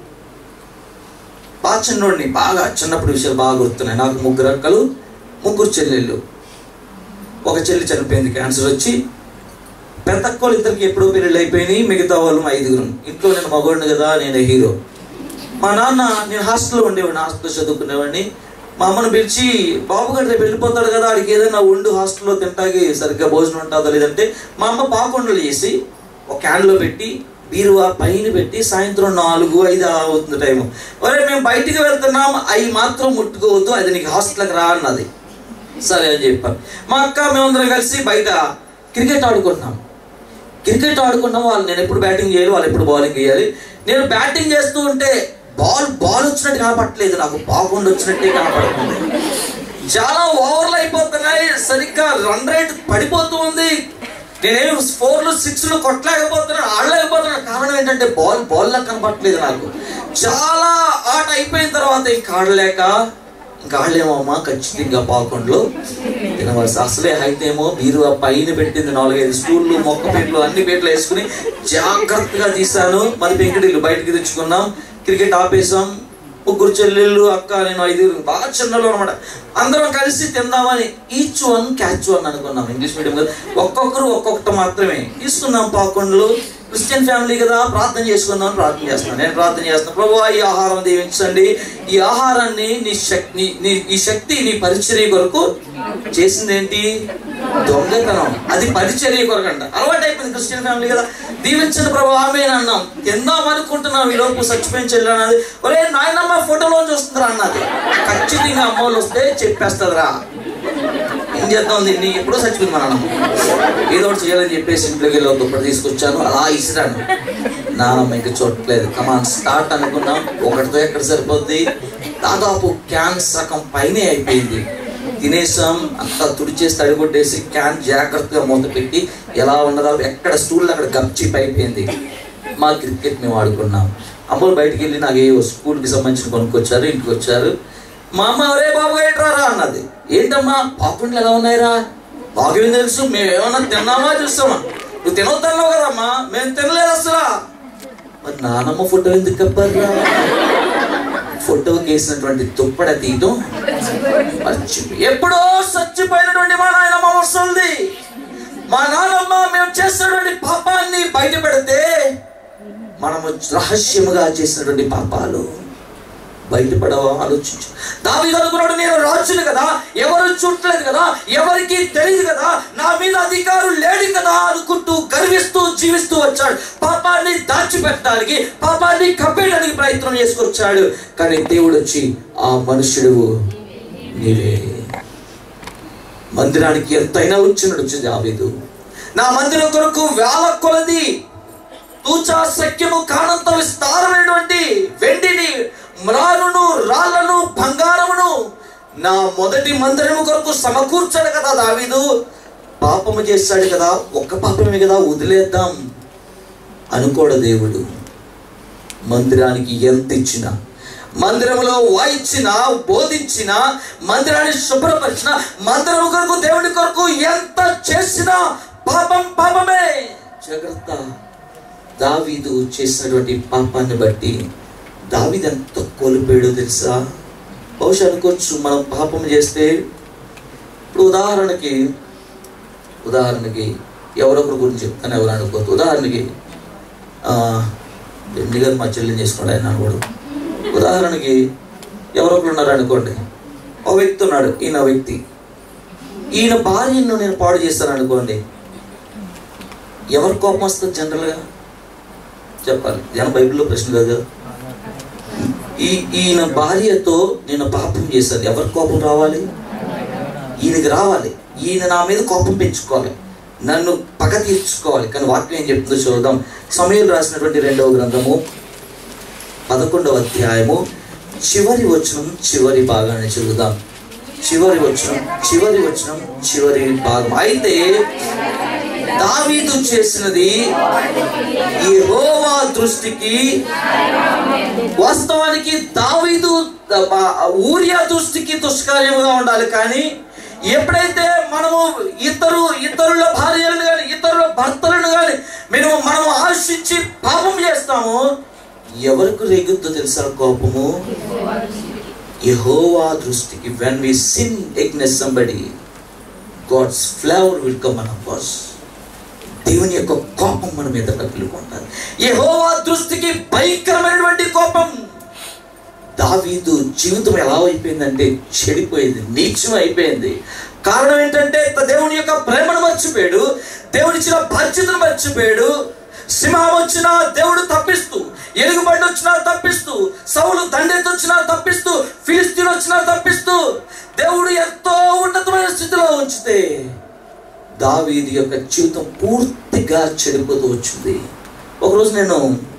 బాగా చిన్నోడిని బాగా చిన్నప్పుడు విషయాలు బాగా గుర్తున్నాయి నాకు ముగ్గురు అక్కలు ముగ్గురు చెల్లెళ్ళు ఒక చెల్లి చనిపోయింది క్యాన్సర్ వచ్చి పెద్ద అక్కలు ఇద్దరికి ఎప్పుడో పెళ్ళిళ్ళు అయిపోయినాయి మిగతా వాళ్ళు ఐదుగురు ఇంట్లో నేను మగవాడిని కదా నేను హీరో మా నాన్న నేను హాస్టల్లో ఉండేవాడిని హాస్టల్లో చదువుకునేవాడిని మా అమ్మను పిలిచి బాబు గారు రేపు వెళ్ళిపోతాడు కదా ఆడికి ఏదైనా వండు హాస్టల్లో తింటాకి సరిగ్గా భోజనం ఉంటుందో లేదంటే మా అమ్మ పాకుండలు చేసి ఒక క్యాన్లో పెట్టి బీరువా పైన పెట్టి సాయంత్రం నాలుగు ఐదు అలా అవుతుంది టైం ఒరే మేము బయటికి వెళ్తున్నాం అవి మాత్రం ముట్టుకోవద్దు అది నీకు హాస్టల్కి రా అన్నది సరే అని చెప్పాను మా అక్క మేమందరం కలిసి బయట క్రికెట్ ఆడుకుంటున్నాం క్రికెట్ ఆడుకున్నాం వాళ్ళు నేను ఎప్పుడు బ్యాటింగ్ చేయాలి వాళ్ళు ఎప్పుడు బౌలింగ్ చేయాలి నేను బ్యాటింగ్ చేస్తూ ఉంటే బాల్ బాల్ వచ్చినట్టు కనపడట్లేదు నాకు బాగుండి వచ్చినట్టే కనపడుతుంది చాలా ఓవర్లు అయిపోతున్నాయి సరిగ్గా రన్ రేట్ పడిపోతూ ఉంది నేనేమి ఫోర్లు సిక్స్లు కొట్టలేకపోతున్నాను ఆడలేకపోతున్నాను కారణం ఏంటంటే బాల్ బాల్ లా కనపడట్లేదు నాకు చాలా ఆట అయిపోయిన తర్వాత ఇంక ఆడలేక ఇంకా ఆడలేమమ్మా ఖచ్చితంగా పాకుండ్లో తినవలసి అసలే అయితే ఏమో మీరు ఆ పైన పెట్టింది నాలుగైదు స్టూళ్ళు మొక్క పేట్లు అన్ని పేట్లు వేసుకుని జాగ్రత్తగా తీసాను మరి పెంకటిల్లు బయటికి తెచ్చుకున్నాం క్రికెట్ ఆపేసాం ముగ్గురు చెల్లెళ్ళు అక్క నేను ఐదుగురు బాగా చిన్నలు అనమాట అందరం కలిసి తిందామని ఈచ్ వన్ క్యాచ్ వన్ అనుకున్నాం ఇంగ్లీష్ మీడియం కదా ఒక్కొక్కరు ఒక్కొక్కటి మాత్రమే తీసుకున్నాం పాకుండలు క్రిస్టియన్ ఫ్యామిలీ కదా ప్రార్థన చేసుకుందాం అని ప్రార్థన చేస్తున్నాను నేను ప్రార్థన చేస్తున్నాను ప్రభు ఈ ఆహారం దీవించండి ఈ ఆహారాన్ని నీ శక్తి నీ ఈ శక్తి నీ పరిచర్య కొరకు చేసింది ఏంటి దొంగతనం అది పరిచర్య కొరకు అంట అలవాటు అయిపోయింది క్రిస్టియన్ ఫ్యామిలీ కదా దీవించండి ప్రభు ఆమె అన్నాం తిందాం అనుకుంటున్నాం ఈ లోపు చచ్చిపోయిన చెల్లి అన్నది ఒరే నాయనమ్మ ఫోటోలో చూస్తుందిరా అన్నది ఖచ్చితంగా అమ్మోళ్ళు వస్తే చెప్పేస్తుందిరా ఏం చేద్దాం దీన్ని ఎప్పుడో చచ్చిపోయింది మన నాన్నమ్మ ఏదో ఒకటి చేయాలని చెప్పేసి ఇంట్లోకి వెళ్ళి ఒక దుప్పటి తీసుకొచ్చాను అలా ఇసిరాను నానమ్మ ఇంకా చూడట్లేదు కమాన్ స్టార్ట్ అనుకున్నాం ఒకటితో ఎక్కడ సరిపోద్ది దాదాపు క్యాన్ సగం పైనే అయిపోయింది తినేసాం అంతా తుడిచేసి తడిగొట్టేసి క్యాన్ జాగ్రత్తగా మూత పెట్టి ఎలా ఉన్నదో ఎక్కడ స్టూల్ అక్కడ గప్చిప్ అయిపోయింది మా క్రికెట్ మేము ఆడుకున్నాం అమ్మలు బయటికి వెళ్ళి నాకు ఏ స్కూల్కి సంబంధించిన కొనుక్కొచ్చారు ఇంటికి వచ్చారు మా అమ్మ ఒరే బాబు ఏంట్రారా అన్నది ఏంటమ్మా పాపుండ్లు ఎలా ఉన్నాయిరా బాగా తెలుసు మేము ఏమన్నా తిన్నామా చూస్తామా నువ్వు తినొద్దన్నావు కదమ్మా మేము తినలేదు అసలు మరి నానమ్మ ఫోటో ఎందుకు కప్పారా ఫోటోకి వేసినటువంటి దుప్పడ తీయటం మర్చిపోయి ఎప్పుడో చచ్చిపోయినటువంటి మా నాయనమ్మ వస్తుంది మా నానమ్మ మేము చేసినటువంటి పాపాన్ని బయట పెడితే మనము రహస్యముగా చేసినటువంటి పాపాలు బయటపడవా ఆలోచించు దావీదు అనుకున్నాడు నేను రాజును కదా ఎవరు చూడలేదు కదా ఎవరికి తెలియదు కదా నా మీద అధికారం లేడు కదా అనుకుంటూ గర్విస్తూ జీవిస్తూ వచ్చాడు పాపాన్ని దాచిపెట్టడానికి పాపాన్ని కప్పేయడానికి ప్రయత్నం చేసుకొచ్చాడు కానీ దేవుడు వచ్చి ఆ మనుషుడు నీవే మందిరానికి ఎంతైనా వచ్చినాడు వచ్చి దావీదు నా మందిరం కొరకు వేల కొలది తూచా సఖ్యము కానంత విస్తారమైనటువంటి వెండిని మ్రానును రాళ్లను బంగారమును నా మొదటి మందిరము కొరకు సమకూర్చాడు కదా దావీదు పాపము చేశాడు కదా ఒక్క పాపమే కదా వదిలేద్దాం అనుకోడు దేవుడు మందిరానికి ఎంత ఇచ్చినా మందిరంలో వాయించిన బోధించిన మందిరాన్ని శుభ్రపరిచిన మందిరం కొరకు దేవుని కొరకు ఎంత చేసినా పాపం పాపమే జాగ్రత్త దావీదు చేసినటువంటి పాపాన్ని బట్టి దావీదు ఎంత కోల్పోయాడో తెలుసా బహుశా అనుకోవచ్చు మనం పాపం చేస్తే ఇప్పుడు ఉదాహరణకి ఉదాహరణకి ఎవరొకరి గురించి చెప్తాను ఎవరు అనుకోవద్దు ఉదాహరణకి ఆ, బెన్ని గారు మా చెల్లిని చేసుకోండి ఆయన అనుకోడు ఉదాహరణకి ఎవరొకరు ఉన్నారు అనుకోండి ఒక వ్యక్తి ఉన్నాడు ఈయన వ్యక్తి ఈయన భార్యను నేను పాడు చేస్తాను అనుకోండి ఎవరి కోపం వస్తుంది జనరల్గా చెప్పాలి జన బైబిల్లో ప్రశ్న కాదు కదా. ఈ ఈయన భార్యతో నేను పాపం చేశాను ఎవరి కోపం రావాలి ఈయనకి రావాలి ఈయన నా మీద కోపం పెంచుకోవాలి నన్ను పగ తీర్చుకోవాలి కానీ వాక్యం ఏం చెప్తుందో చూద్దాం సమయం రాసినటువంటి రెండవ గ్రంథము పదకొండవ అధ్యాయము చివరి వచనం చివరి భాగాన్ని చదువుదాం చివరి వచనం చివరి వచనం చివరి భాగం అయితే దావీదు చేసినది యెహోవా దృష్టికి వాస్తవానికి దావీదు ఆ, ఊరియా దృష్టికి దుష్కార్యముగా ఉండాలి కానీ ఎప్పుడైతే మనము ఇతరు ఇతరుల భార్యలను కానీ ఇతరుల భర్తలను కానీ మేము మనం ఆశించి పాపం చేస్తామో ఎవరికి రేగుద్దో తెలుసా కోపము యెహోవా దృష్టికి when we sin against somebody God's flavour will come మన బాస్ దేవుని యొక్క కోపం మన మీద కలుగుకుంటారు యెహోవా దృష్టికి భయంకరమైనటువంటి కోపం దావీదు జీవితం ఎలా అయిపోయిందంటే చెడిపోయింది నీచం అయిపోయింది కారణం ఏంటంటే దేవుని యొక్క ప్రేమను మర్చిపోయాడు దేవుని ఇచ్చిన బాధ్యతను మర్చిపోయాడు సింహం వచ్చినా దేవుడు తప్పిస్తూ ఎలుగుబండి వచ్చినా తప్పిస్తూ సౌలు దండెత్తి వచ్చినా తప్పిస్తూ ఫిలిస్తీన్ వచ్చినా తప్పిస్తూ దేవుడు ఎంతో ఉన్నతమైన స్థితిలో ఉంచితే దావీది యొక్క జీవితం పూర్తిగా చెడిపోతూ వచ్చింది ఒకరోజు నేను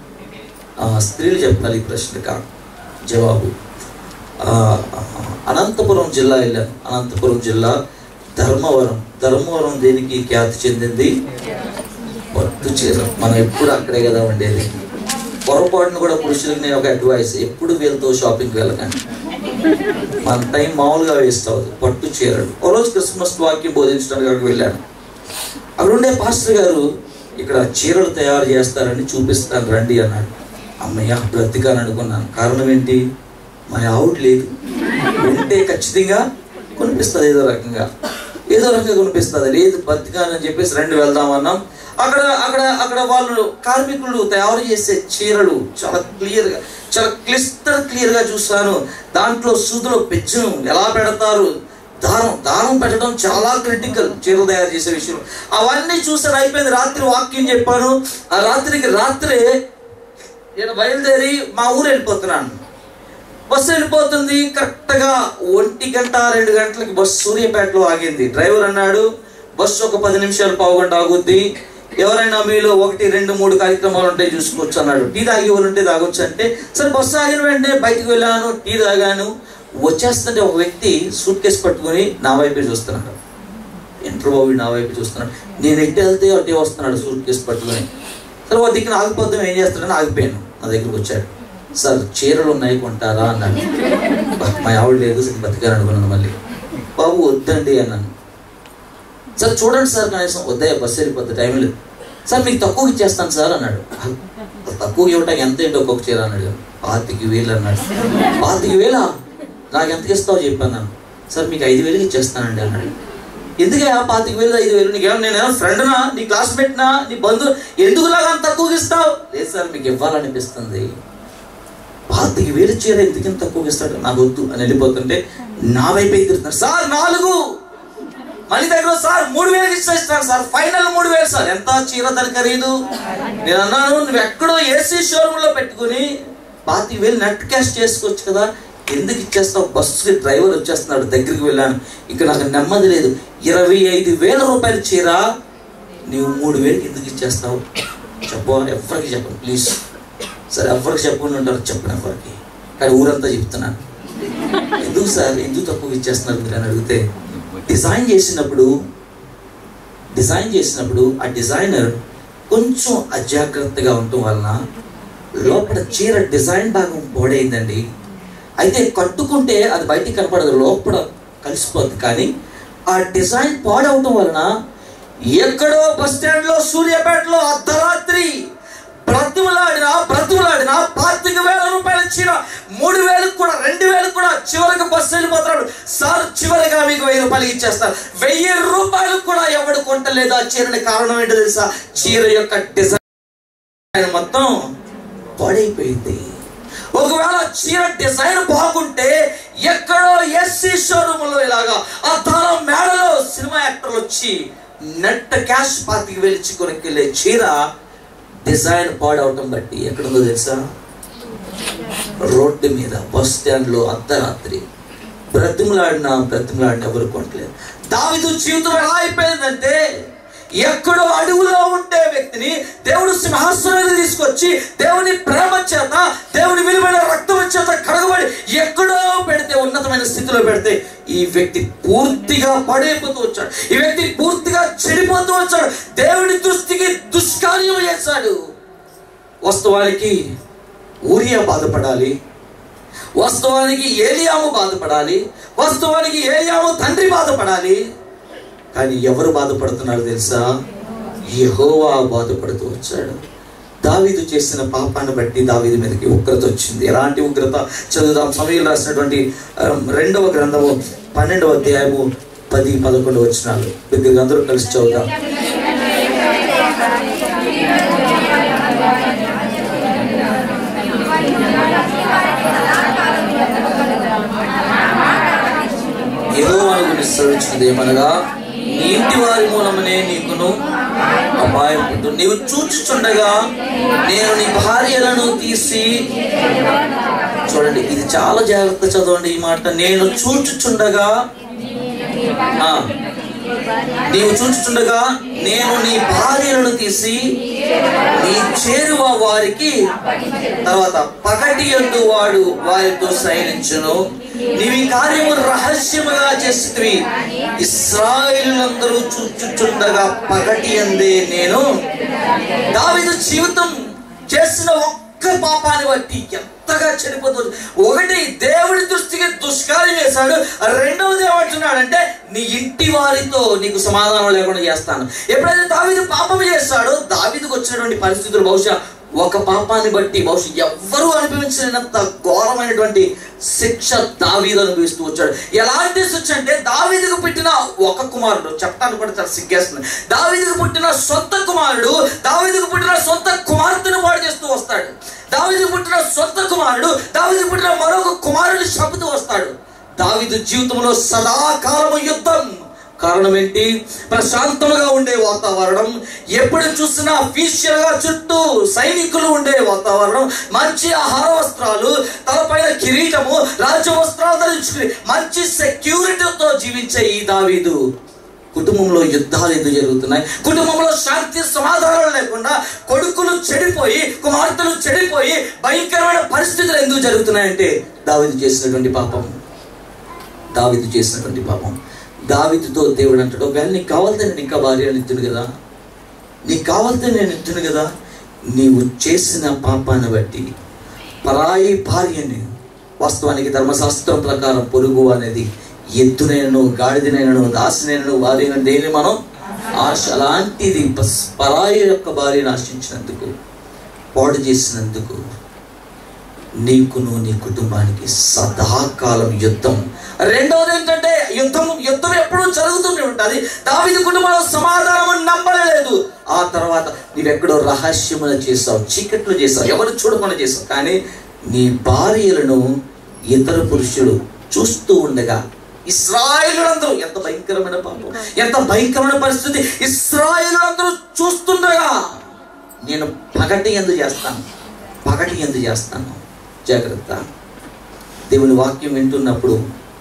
ఆ, స్త్రీలు చెప్పాలి ఈ ప్రశ్నక జవాబు ఆ, అనంతపురం జిల్లా వెళ్ళాను అనంతపురం జిల్లా ధర్మవరం ధర్మవరం దేనికి ఖ్యాతి చెందింది పట్టు చీర మనం ఎప్పుడు అక్కడే కదా ఉండేది పొరపాటును కూడా పురుషులకు నేను ఒక అడ్వైస్ ఎప్పుడు వీళ్ళతో షాపింగ్కి వెళ్ళకండి మన టైం మామూలుగా వేస్ట్ అవుతుంది పట్టు చీరలు ఓ రోజు క్రిస్మస్ వాక్యం బోధించడానికి అక్కడికి వెళ్ళాను అక్కడ ఉండే పాస్టర్ గారు ఇక్కడ చీరలు తయారు చేస్తారని చూపిస్తాను రండి అన్నాడు అమ్మయ్య బ్రతికాను అనుకున్నాను కారణం ఏంటి మా ఆవిడ లేదు ఉంటే ఖచ్చితంగా కొనిపిస్తుంది ఏదో రకంగా ఏదో రకంగా కొనిపిస్తుంది లేదు బతికానని చెప్పేసి రండి వెళ్దాం అన్నాం అక్కడ అక్కడ అక్కడ వాళ్ళు కార్మికులు తయారు చేసే చీరలు చాలా క్లియర్గా చాలా క్లిస్టర్ క్లియర్గా చూస్తాను దాంట్లో సూదులో పెచ్చును ఎలా పెడతారు దారం దారం పెట్టడం చాలా క్రిటికల్ చీరలు తయారు చేసే విషయం అవన్నీ చూసాను అయిపోయింది రాత్రి వాక్యం చెప్పాను ఆ రాత్రికి రాత్రే నేను బయలుదేరి మా ఊరు వెళ్ళిపోతున్నాను బస్సు వెళ్ళిపోతుంది కరెక్ట్గా ఒంటి గంట రెండు గంటలకి బస్సు సూర్యాపేటలో ఆగింది డ్రైవర్ అన్నాడు బస్సు ఒక పది నిమిషాలు పావు గంట ఆగుద్ది ఎవరైనా మీలో ఒకటి రెండు మూడు కార్యక్రమాలు ఉంటాయి చూసుకోవచ్చు అన్నాడు టీ తాగి వాళ్ళు ఉంటే తాగొచ్చు అంటే సరే బస్సు ఆగిన వెంటనే బయటికి వెళ్ళాను టీ తాగాను వచ్చేస్తుంటే ఒక వ్యక్తి సూట్ కేసు పట్టుకొని నా వైపే చూస్తున్నాడు ఇంటర్ బాబు నా వైపు చూస్తున్నాడు నేను ఎట్టి వెళ్తే అటే వస్తున్నాడు సూట్ కేసు పట్టుకొని సరే ఒక దిక్కున ఆగిపోతాం ఏం చేస్తాడని ఆగిపోయాను నా దగ్గరికి వచ్చాడు సార్ చీరలు ఉన్నాయి కొంటారా అన్నాడు బా, మా ఆవిడ లేదు బతికారు అనుకున్నాను మళ్ళీ బాబు వద్దండి అన్నాను సార్ చూడండి సార్ కనీసం వద్దయ్య బస్సు వెళ్ళిపోతే టైం లేదు సార్ మీకు తక్కువ ఇచ్చేస్తాను సార్ అన్నాడు తక్కువ ఇవ్వటానికి ఎంత ఏంటో ఒక్కొక్క చీర అన్నాడు పాతికి వేలు అన్నాడు పాతికి వేలా నాకు ఎంతకి ఇస్తావో చెప్పాను సార్ మీకు ఐదు వేలకి ఇచ్చేస్తానండి అన్నాడు ఎందుకే ఆ పాతిక వేలు ఐదు వేలు నీకేమో నేను ఫ్రెండ్నా నీ క్లాస్మేట్నా నీ బంధువు ఎందుకు లాగా అంత తక్కువకి ఇస్తావు లేదు సార్ మీకు ఇవ్వాలనిపిస్తుంది పాతిక వేలు చీర ఎందుకు ఇంత తక్కువకి ఇస్తాడు నాకు వద్దు అని వెళ్ళిపోతుంటే నా వైపు ఎదురుతున్నారు సార్ నాలుగు మళ్ళీ దగ్గర సార్ మూడు వేలకి ఇచ్చేస్తాను సార్ ఫైనల్ మూడు వేలు సార్ ఎంత చీర ధర ఖరీదు నేను అన్నాను నువ్వు ఎక్కడో ఏసీ షోరూమ్ లో పెట్టుకుని పాతిక వేలు నెట్ క్యాష్ చేసుకోవచ్చు కదా ఎందుకు ఇచ్చేస్తావు బస్సుకి డ్రైవర్ వచ్చేస్తున్నాడు దగ్గరికి వెళ్ళాను ఇక్కడ నాకు నెమ్మది లేదు ఇరవై ఐదు వేల రూపాయల చీర నీవు మూడు వేలకి ఎందుకు ఇచ్చేస్తావు చెప్పు ఎవరికి చెప్పను ప్లీజ్ సరే ఎవరికి చెప్పకుండా ఉంటారు చెప్పను ఎవరికి కానీ ఊరంతా చెప్తున్నాను ఎందుకు సార్ ఎందుకు తక్కువ ఇచ్చేస్తున్నారు మీరు అని అడిగితే డిజైన్ చేసినప్పుడు డిజైన్ చేసినప్పుడు ఆ డిజైనర్ కొంచెం అజాగ్రత్తగా ఉండటం వలన లోపల చీర డిజైన్ భాగం పోడైందండి అయితే కట్టుకుంటే అది బయటికి కనపడదు లోపల కలిసిపోద్ది కానీ ఆ డిజైన్ పాడవటం వలన ఎక్కడో బస్ స్టాండ్ లో సూర్యాపేటలో అర్ధరాత్రి బ్రతుములాడిన బ్రతుములాడిన పాతిక వేల రూపాయలు ఇచ్చిన మూడు వేలకు కూడా రెండు వేలకు కూడా చివరికి బస్సు వెళ్ళిపోతున్నాడు సార్ చివరిగా మీకు వెయ్యి రూపాయలు ఇచ్చేస్తారు వెయ్యి రూపాయలు కూడా ఎవడు కొంటలేదు ఆ చీరని కారణం ఏంటో తెలుసా చీర యొక్క డిజైన్ మొత్తం పాడైపోయింది ఒకవేళ చీర డిజైన్ బాగుంటే ఎక్కడో ఎస్సీ షోరూమ్ లో ఇలాగా ఆ తార మేడలో సినిమా యాక్టర్లు వచ్చి నెట్ క్యాష్ పాతికి వెళ్ళి కొనుక్కెళ్ళే చీర డిజైన్ పాడవటం బట్టి ఎక్కడుందో తెలుసా రోడ్డు మీద బస్ స్టాండ్ లో అర్ధరాత్రి బ్రతిమలాడినా బ్రతిమలాడిన ఎవరు కొనట్లేదు దావిదు జీవితం ఎలా అయిపోయిందంటే ఎక్కడో అడవులో ఉండే వ్యక్తిని దేవుడు సింహాసనం మీద తీసుకొచ్చి దేవుని ప్రేమ చేత దేవుని విలువైన రక్తం చేత కడగబడి ఎక్కడో పెడితే ఉన్నతమైన స్థితిలో పెడితే ఈ వ్యక్తి పూర్తిగా పడైపోతూ వచ్చాడు ఈ వ్యక్తి పూర్తిగా చెడిపోతూ వచ్చాడు దేవుని దృష్టికి దుష్కార్యం చేశాడు వాస్తవానికి ఊరియా బాధపడాలి వాస్తవానికి ఏలియాము బాధపడాలి వాస్తవానికి ఏలియాము తండ్రి బాధపడాలి కానీ ఎవరు బాధపడుతున్నారు తెలుసా యెహోవా బాధపడుతూ వచ్చాడు దావీదు చేసిన పాపాన్ని బట్టి దావీదు మీదకి ఉగ్రత వచ్చింది ఎలాంటి ఉగ్రత చదువుదాం సమయంలో రాసినటువంటి ఆ, రెండవ గ్రంథము పన్నెండవ అధ్యాయము పది పదకొండు వచ్చినాలు దగ్గర అందరూ కలిసి చదువుదాం యెహోవాను గురించి సెలవిచ్చినది ఏమనగా నీ ఇంటి వారి మూలమనే నీకును అపాయం పుట్టు నీవు చూచుచుండగా నేను నీ భార్యలను తీసి చూడండి ఇది చాలా జాగ్రత్త చదవండి ఈ మాట నేను చూచుచుండగా ఆ, నీవు చూచుచుండగా నేను నీ భార్యలను తీసి నీ చేరువ వారికి తర్వాత పగటి ఎందు వాడు వారితో శయనించును నీవు ఈ కార్యము రహస్యముగా చేసివి ఇస్రాయేలులందరూ చూచుచుండగా పగటి అందే నేను దావీదు జీవితం చేసిన ఒక్క పాపాన్ని బట్టి ఎంతగా చెడిపోతుంది ఒకటి దేవుడి దృష్టికి దుష్కార్యం చేశాడు రెండవది ఏమంటున్నాడంటే నీ ఇంటి వారితో నీకు సమాధానం లేకుండా చేస్తాను ఎప్పుడైతే దావీదు పాపం చేస్తాడో దావీదుకు వచ్చినటువంటి పరిస్థితులు బహుశా ఒక పాపాన్ని బట్టి బహుశా ఎవ్వరూ అనుభవించలేనంత ఘోరమైనటువంటి శిక్ష దావీదు అనుభవిస్తూ వచ్చాడు ఎలాంటి శిక్ష అంటే దావీదుకు పుట్టిన ఒక కుమారుడు చెప్పడానికి కూడా చాలా సిగ్గేస్తుంది దావీదుకు పుట్టిన సొంత కుమారుడు దావీదుకు పుట్టిన సొంత కుమార్తెను పాడు చేస్తూ వస్తాడు దావీదుకు పుట్టిన సొంత కుమారుడు దావీదుకు పుట్టిన మరొక కుమారుడు చంపుతూ వస్తాడు దావీదు జీవితంలో సదాకాలము యుద్ధం కారణం ఏంటి ప్రశాంతముగా ఉండే వాతావరణం ఎప్పుడు చూసినా ఫీషియల్ గా చుట్టూ సైనికులు ఉండే వాతావరణం మంచి ఆహార వస్త్రాలు తలపైన కిరీటము రాజ్య వస్త్రాలు ధరించుకుని మంచి సెక్యూరిటీతో జీవించే ఈ దావీదు కుటుంబంలో యుద్ధాలు ఎందుకు జరుగుతున్నాయి కుటుంబంలో శాంతి సమాధానాలు లేకుండా కొడుకులు చెడిపోయి కుమార్తెలు చెడిపోయి భయంకరమైన పరిస్థితులు ఎందుకు జరుగుతున్నాయంటే దావీదు చేసినటువంటి పాపం దావీదు చేసినటువంటి పాపం దావీదుతో దేవుడు అంటాడు ఒకవేళ నీకు కావాలంటే నేను ఇంకా భార్యను ఇద్దును కదా నీకు కావాలంటే నేను ఇద్దును కదా నీవు చేసిన పాపాన్ని బట్టి పరాయి భార్యని వాస్తవానికి ధర్మశాస్త్రం ప్రకారం పొరుగు అనేది ఎద్దునైనను గాడిదనైనను దాసినైనను భార్యను దేని మనం ఆశ అలాంటిది పస్- పరాయి యొక్క భార్యను ఆశించినందుకు పాడు చేసినందుకు నీకును నీ కుటుంబానికి సదాకాలం యుద్ధం రెండవది ఏంటంటే యుద్ధం యుద్ధం ఎప్పుడూ జరుగుతూనే ఉంటుంది దావిది కుటుంబంలో సమాధానం నమ్మలేదు ఆ తర్వాత నీవెక్కడో రహస్యమున చేసావు చీకట్లు చేసావు ఎవరు చూడకుండా చేసావు కానీ నీ భార్యలను ఇతర పురుషుడు చూస్తూ ఉండగా ఇస్రాయేలులందరూ ఎంత భయంకరమైన పాపం ఎంత భయంకరమైన పరిస్థితి ఇస్రాయేలులందరూ చూస్తుండగా నేను పగటి ఎందు చేస్తాను పగటి ఎందు చేస్తాను జాగ్రత్త దేవుని వాక్యం వింటున్నప్పుడు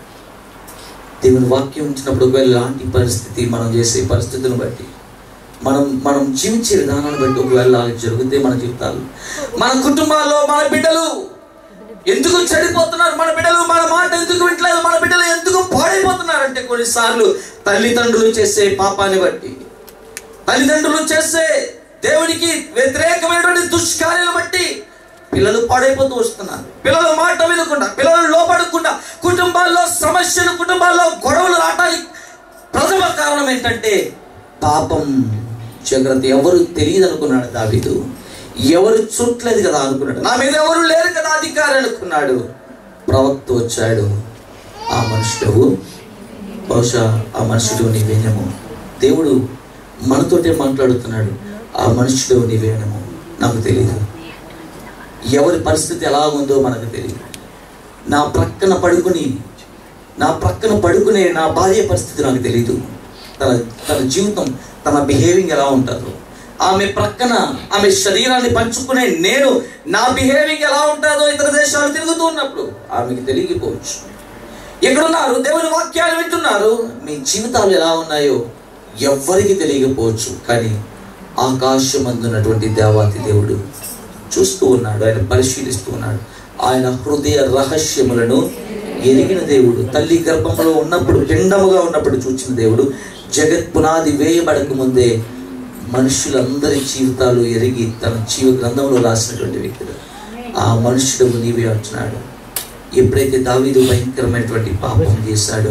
దేవుని వాక్యం ఉంచినప్పుడు ఒకవేళ ఎలాంటి పరిస్థితి మనం చేసే పరిస్థితులను బట్టి మనం మనం జీవించే విధానాన్ని బట్టి ఒకవేళ అలా జరిగితే మన జీవితాలు మన కుటుంబాల్లో మన బిడ్డలు ఎందుకు చెడిపోతున్నారు మన బిడ్డలు మన మాట ఎందుకు వింటలేదు మన బిడ్డలు ఎందుకు పాడైపోతున్నారు అంటే కొన్నిసార్లు తల్లిదండ్రులు చేసే పాపాన్ని బట్టి తల్లిదండ్రులు చేసే దేవునికి వ్యతిరేకమైనటువంటి దుష్కార్యాలు బట్టి పిల్లలు పాడైపోతూ వస్తున్నారు పిల్లలు మాట వినకుండా పిల్లలు లోపడకుండా కుటుంబాల్లో సమస్యలు కుటుంబాల్లో గొడవలు రావడానికి ప్రథమ కారణం ఏంటంటే పాపం జాగ్రత్త ఎవరు తెలియదు అనుకున్నాడు దావీదు ఎవరు చుట్టలేదు కదా అనుకున్నాడు నా మీద ఎవరు లేరు కదా అధికారి అనుకున్నాడు ప్రవక్త వచ్చాడు ఆ మనుషుడు బహుశా ఆ మనుషుడు నీవేనేమో దేవుడు మనతోటే మాట్లాడుతున్నాడు ఆ మనుషుడు నీవేనేమో నాకు తెలియదు ఎవరి పరిస్థితి ఎలా ఉందో మనకు తెలియదు నా ప్రక్కన పడుకుని నా ప్రక్కన పడుకునే నా భార్య పరిస్థితి నాకు తెలియదు తన తన జీవితం తన బిహేవింగ్ ఎలా ఉంటుందో ఆమె ప్రక్కన ఆమె శరీరాన్ని పంచుకునే నేను నా బిహేవింగ్ ఎలా ఉంటుందో ఇతర దేశాలు తిరుగుతూ ఉన్నప్పుడు ఆమెకి తెలియకపోవచ్చు ఎక్కడున్నారు దేవుని వాక్యాలు వింటున్నారు మీ జీవితాలు ఎలా ఉన్నాయో ఎవ్వరికి తెలియకపోవచ్చు కానీ ఆకాశమందున్నటువంటి దేవాతి దేవుడు చూస్తూ ఉన్నాడు ఆయన పరిశీలిస్తూ ఉన్నాడు ఆయన హృదయ రహస్యములను ఎరిగిన దేవుడు తల్లి గర్భంలో ఉన్నప్పుడు పిండముగా ఉన్నప్పుడు చూచిన దేవుడు జగత్ పునాది వేయబడక ముందే మనుషులందరి జీవితాలు ఎరిగి తన జీవ గ్రంథంలో రాసినటువంటి వ్యక్తుడు ఆ మనుషుడు నీవే అంటున్నాడు ఎప్పుడైతే దావీదు భయంకరమైనటువంటి పాపం చేశాడో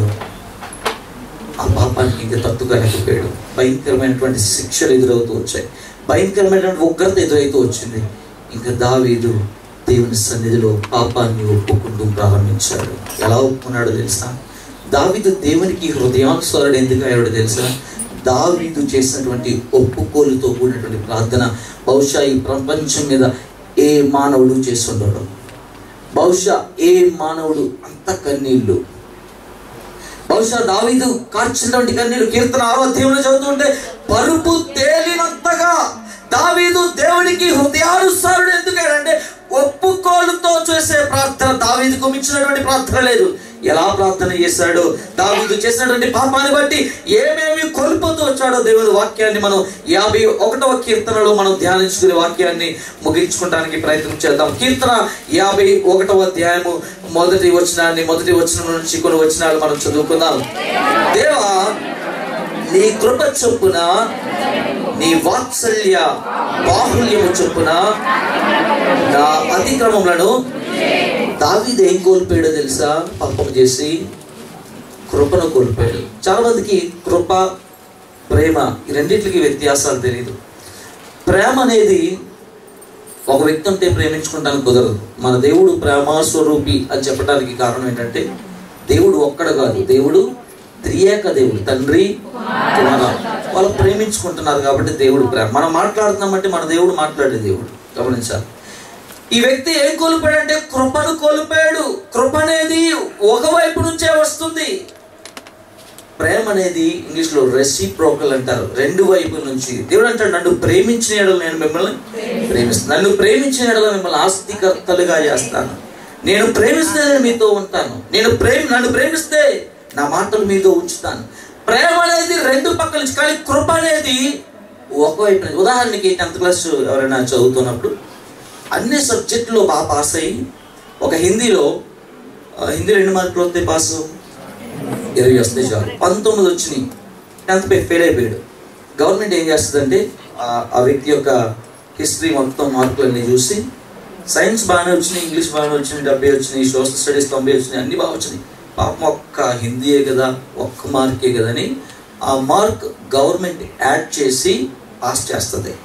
ఆ పాపానికి ఇంకా తట్టుకోలేకపోయాడు భయంకరమైనటువంటి శిక్షలు ఎదురవుతూ వచ్చాయి భయంకరమైనటువంటి ఉగ్రత ఎదురవుతూ వచ్చింది ఇంకా దావీదు దేవుని సన్నిధిలో పాపాన్ని ఒప్పుకుంటూ ప్రారంభించాడు ఎలా ఒప్పుకున్నాడో తెలుసా దావీదు దేవునికి హృదయానుసారుడు ఎందుకు అయ్యాడో తెలుసా దావీదు చేసినటువంటి ఒప్పుకోలుతో కూడినటువంటి ప్రార్థన బహుశా ఈ ప్రపంచం మీద ఏ మానవుడు చేసి ఉండడు బహుశా ఏ మానవుడు అంత కన్నీళ్ళు బహుశా దావీదు కార్చినటువంటి కన్నీరు కీర్తన ఆరో దేవుడు చదువుతుంటే పరుపు తేలినంతగా దావీదు దేవునికి హృదయానుసారుడు ఎందుకంటే ఒప్పుకోలుతో చేసే ప్రార్థన దావీదుకు మించినటువంటి ప్రార్థన లేదు ఎలా ప్రార్థన చేశాడో దావీదు చేసినటువంటి పాపాన్ని బట్టి ఏమేమి కోల్పోతూ వచ్చాడో దేవుని వాక్యాన్ని మనం యాభై ఒకటవ కీర్తనలో మనం ధ్యానించుకునే వాక్యాన్ని ముగించుకోవడానికి ప్రయత్నం చేద్దాం కీర్తన యాభై ఒకటవ అధ్యాయము మొదటి వచనాన్ని మొదటి వచనం నుంచి కొన్ని వచనాలు మనం చదువుకుందాం దేవా నీ కృప చొప్పున నీ వాత్సల్య బాహుల్యము చొప్పున నా అతిక్రమములను దావీదు ఏం కోల్పోయాడో తెలుసా పాపం చేసి కృపను కోల్పోయాడు చాలా మందికి కృప ప్రేమ ఈ రెండింటికి వ్యత్యాసాలు తెలియదు ప్రేమ అనేది ఒక వ్యక్తి ఉంటే ప్రేమించుకుంటానికి కుదరదు మన దేవుడు ప్రేమాస్వరూపి అని చెప్పడానికి కారణం ఏంటంటే దేవుడు ఒక్కడ కాదు దేవుడు త్రియేక దేవుడు తండ్రి కుమార వాళ్ళు ప్రేమించుకుంటున్నారు కాబట్టి దేవుడు ప్రేమ మనం మాట్లాడుతున్నామంటే మన దేవుడు మాట్లాడే దేవుడు గమనించాలి ఈ వ్యక్తి ఏం కోల్పోయాడంటే కృపను కోల్పోయాడు కృప అనేది ఒకవైపు నుంచే వస్తుంది ప్రేమ అనేది ఇంగ్లీష్ లో రెసిప్రోకల్ అంటారు రెండు వైపుల నుంచి దేవుడు అంటాడు నన్ను ప్రేమించిన ఎడలు నేను మిమ్మల్ని ప్రేమిస్తాను నన్ను ప్రేమించిన ఎడలు మిమ్మల్ని ఆస్తికర్తలుగా చేస్తాను నేను ప్రేమిస్తే నేను మీతో ఉంటాను నేను ప్రేమ నన్ను ప్రేమిస్తే నా మాటలు మీతో ఉంచుతాను ప్రేమ అనేది రెండు పక్కల నుంచి కానీ కృప అనేది ఒకవైపు నుంచి ఉదాహరణకి టెన్త్ క్లాస్ ఎవరైనా చదువుతున్నప్పుడు అన్ని సబ్జెక్టులో బాగా పాస్ అయ్యి ఒక హిందీలో ఆ, హిందీలో ఎన్ని మార్కులు వస్తాయి పాస్ ఇరవై వస్తే చాలు పంతొమ్మిది వచ్చినాయి టెన్త్ పై ఫెయిల్ అయిపోయాడు గవర్నమెంట్ ఏం చేస్తుందంటే ఆ- ఆ వ్యక్తి యొక్క హిస్టరీ మొత్తం మార్కులన్నీ చూసి సైన్స్ బాగానే వచ్చినాయి ఇంగ్లీష్ బాగానే వచ్చినాయి డెబ్బై వచ్చినాయి సోషల్ స్టడీస్ తొంభై వచ్చినాయి అన్ని బాగా వచ్చినాయి పాపం ఒక్క హిందీయే కదా ఒక్క మార్కే కదా అని ఆ మార్క్ గవర్నమెంట్ యాడ్ చేసి పాస్ చేస్తుంది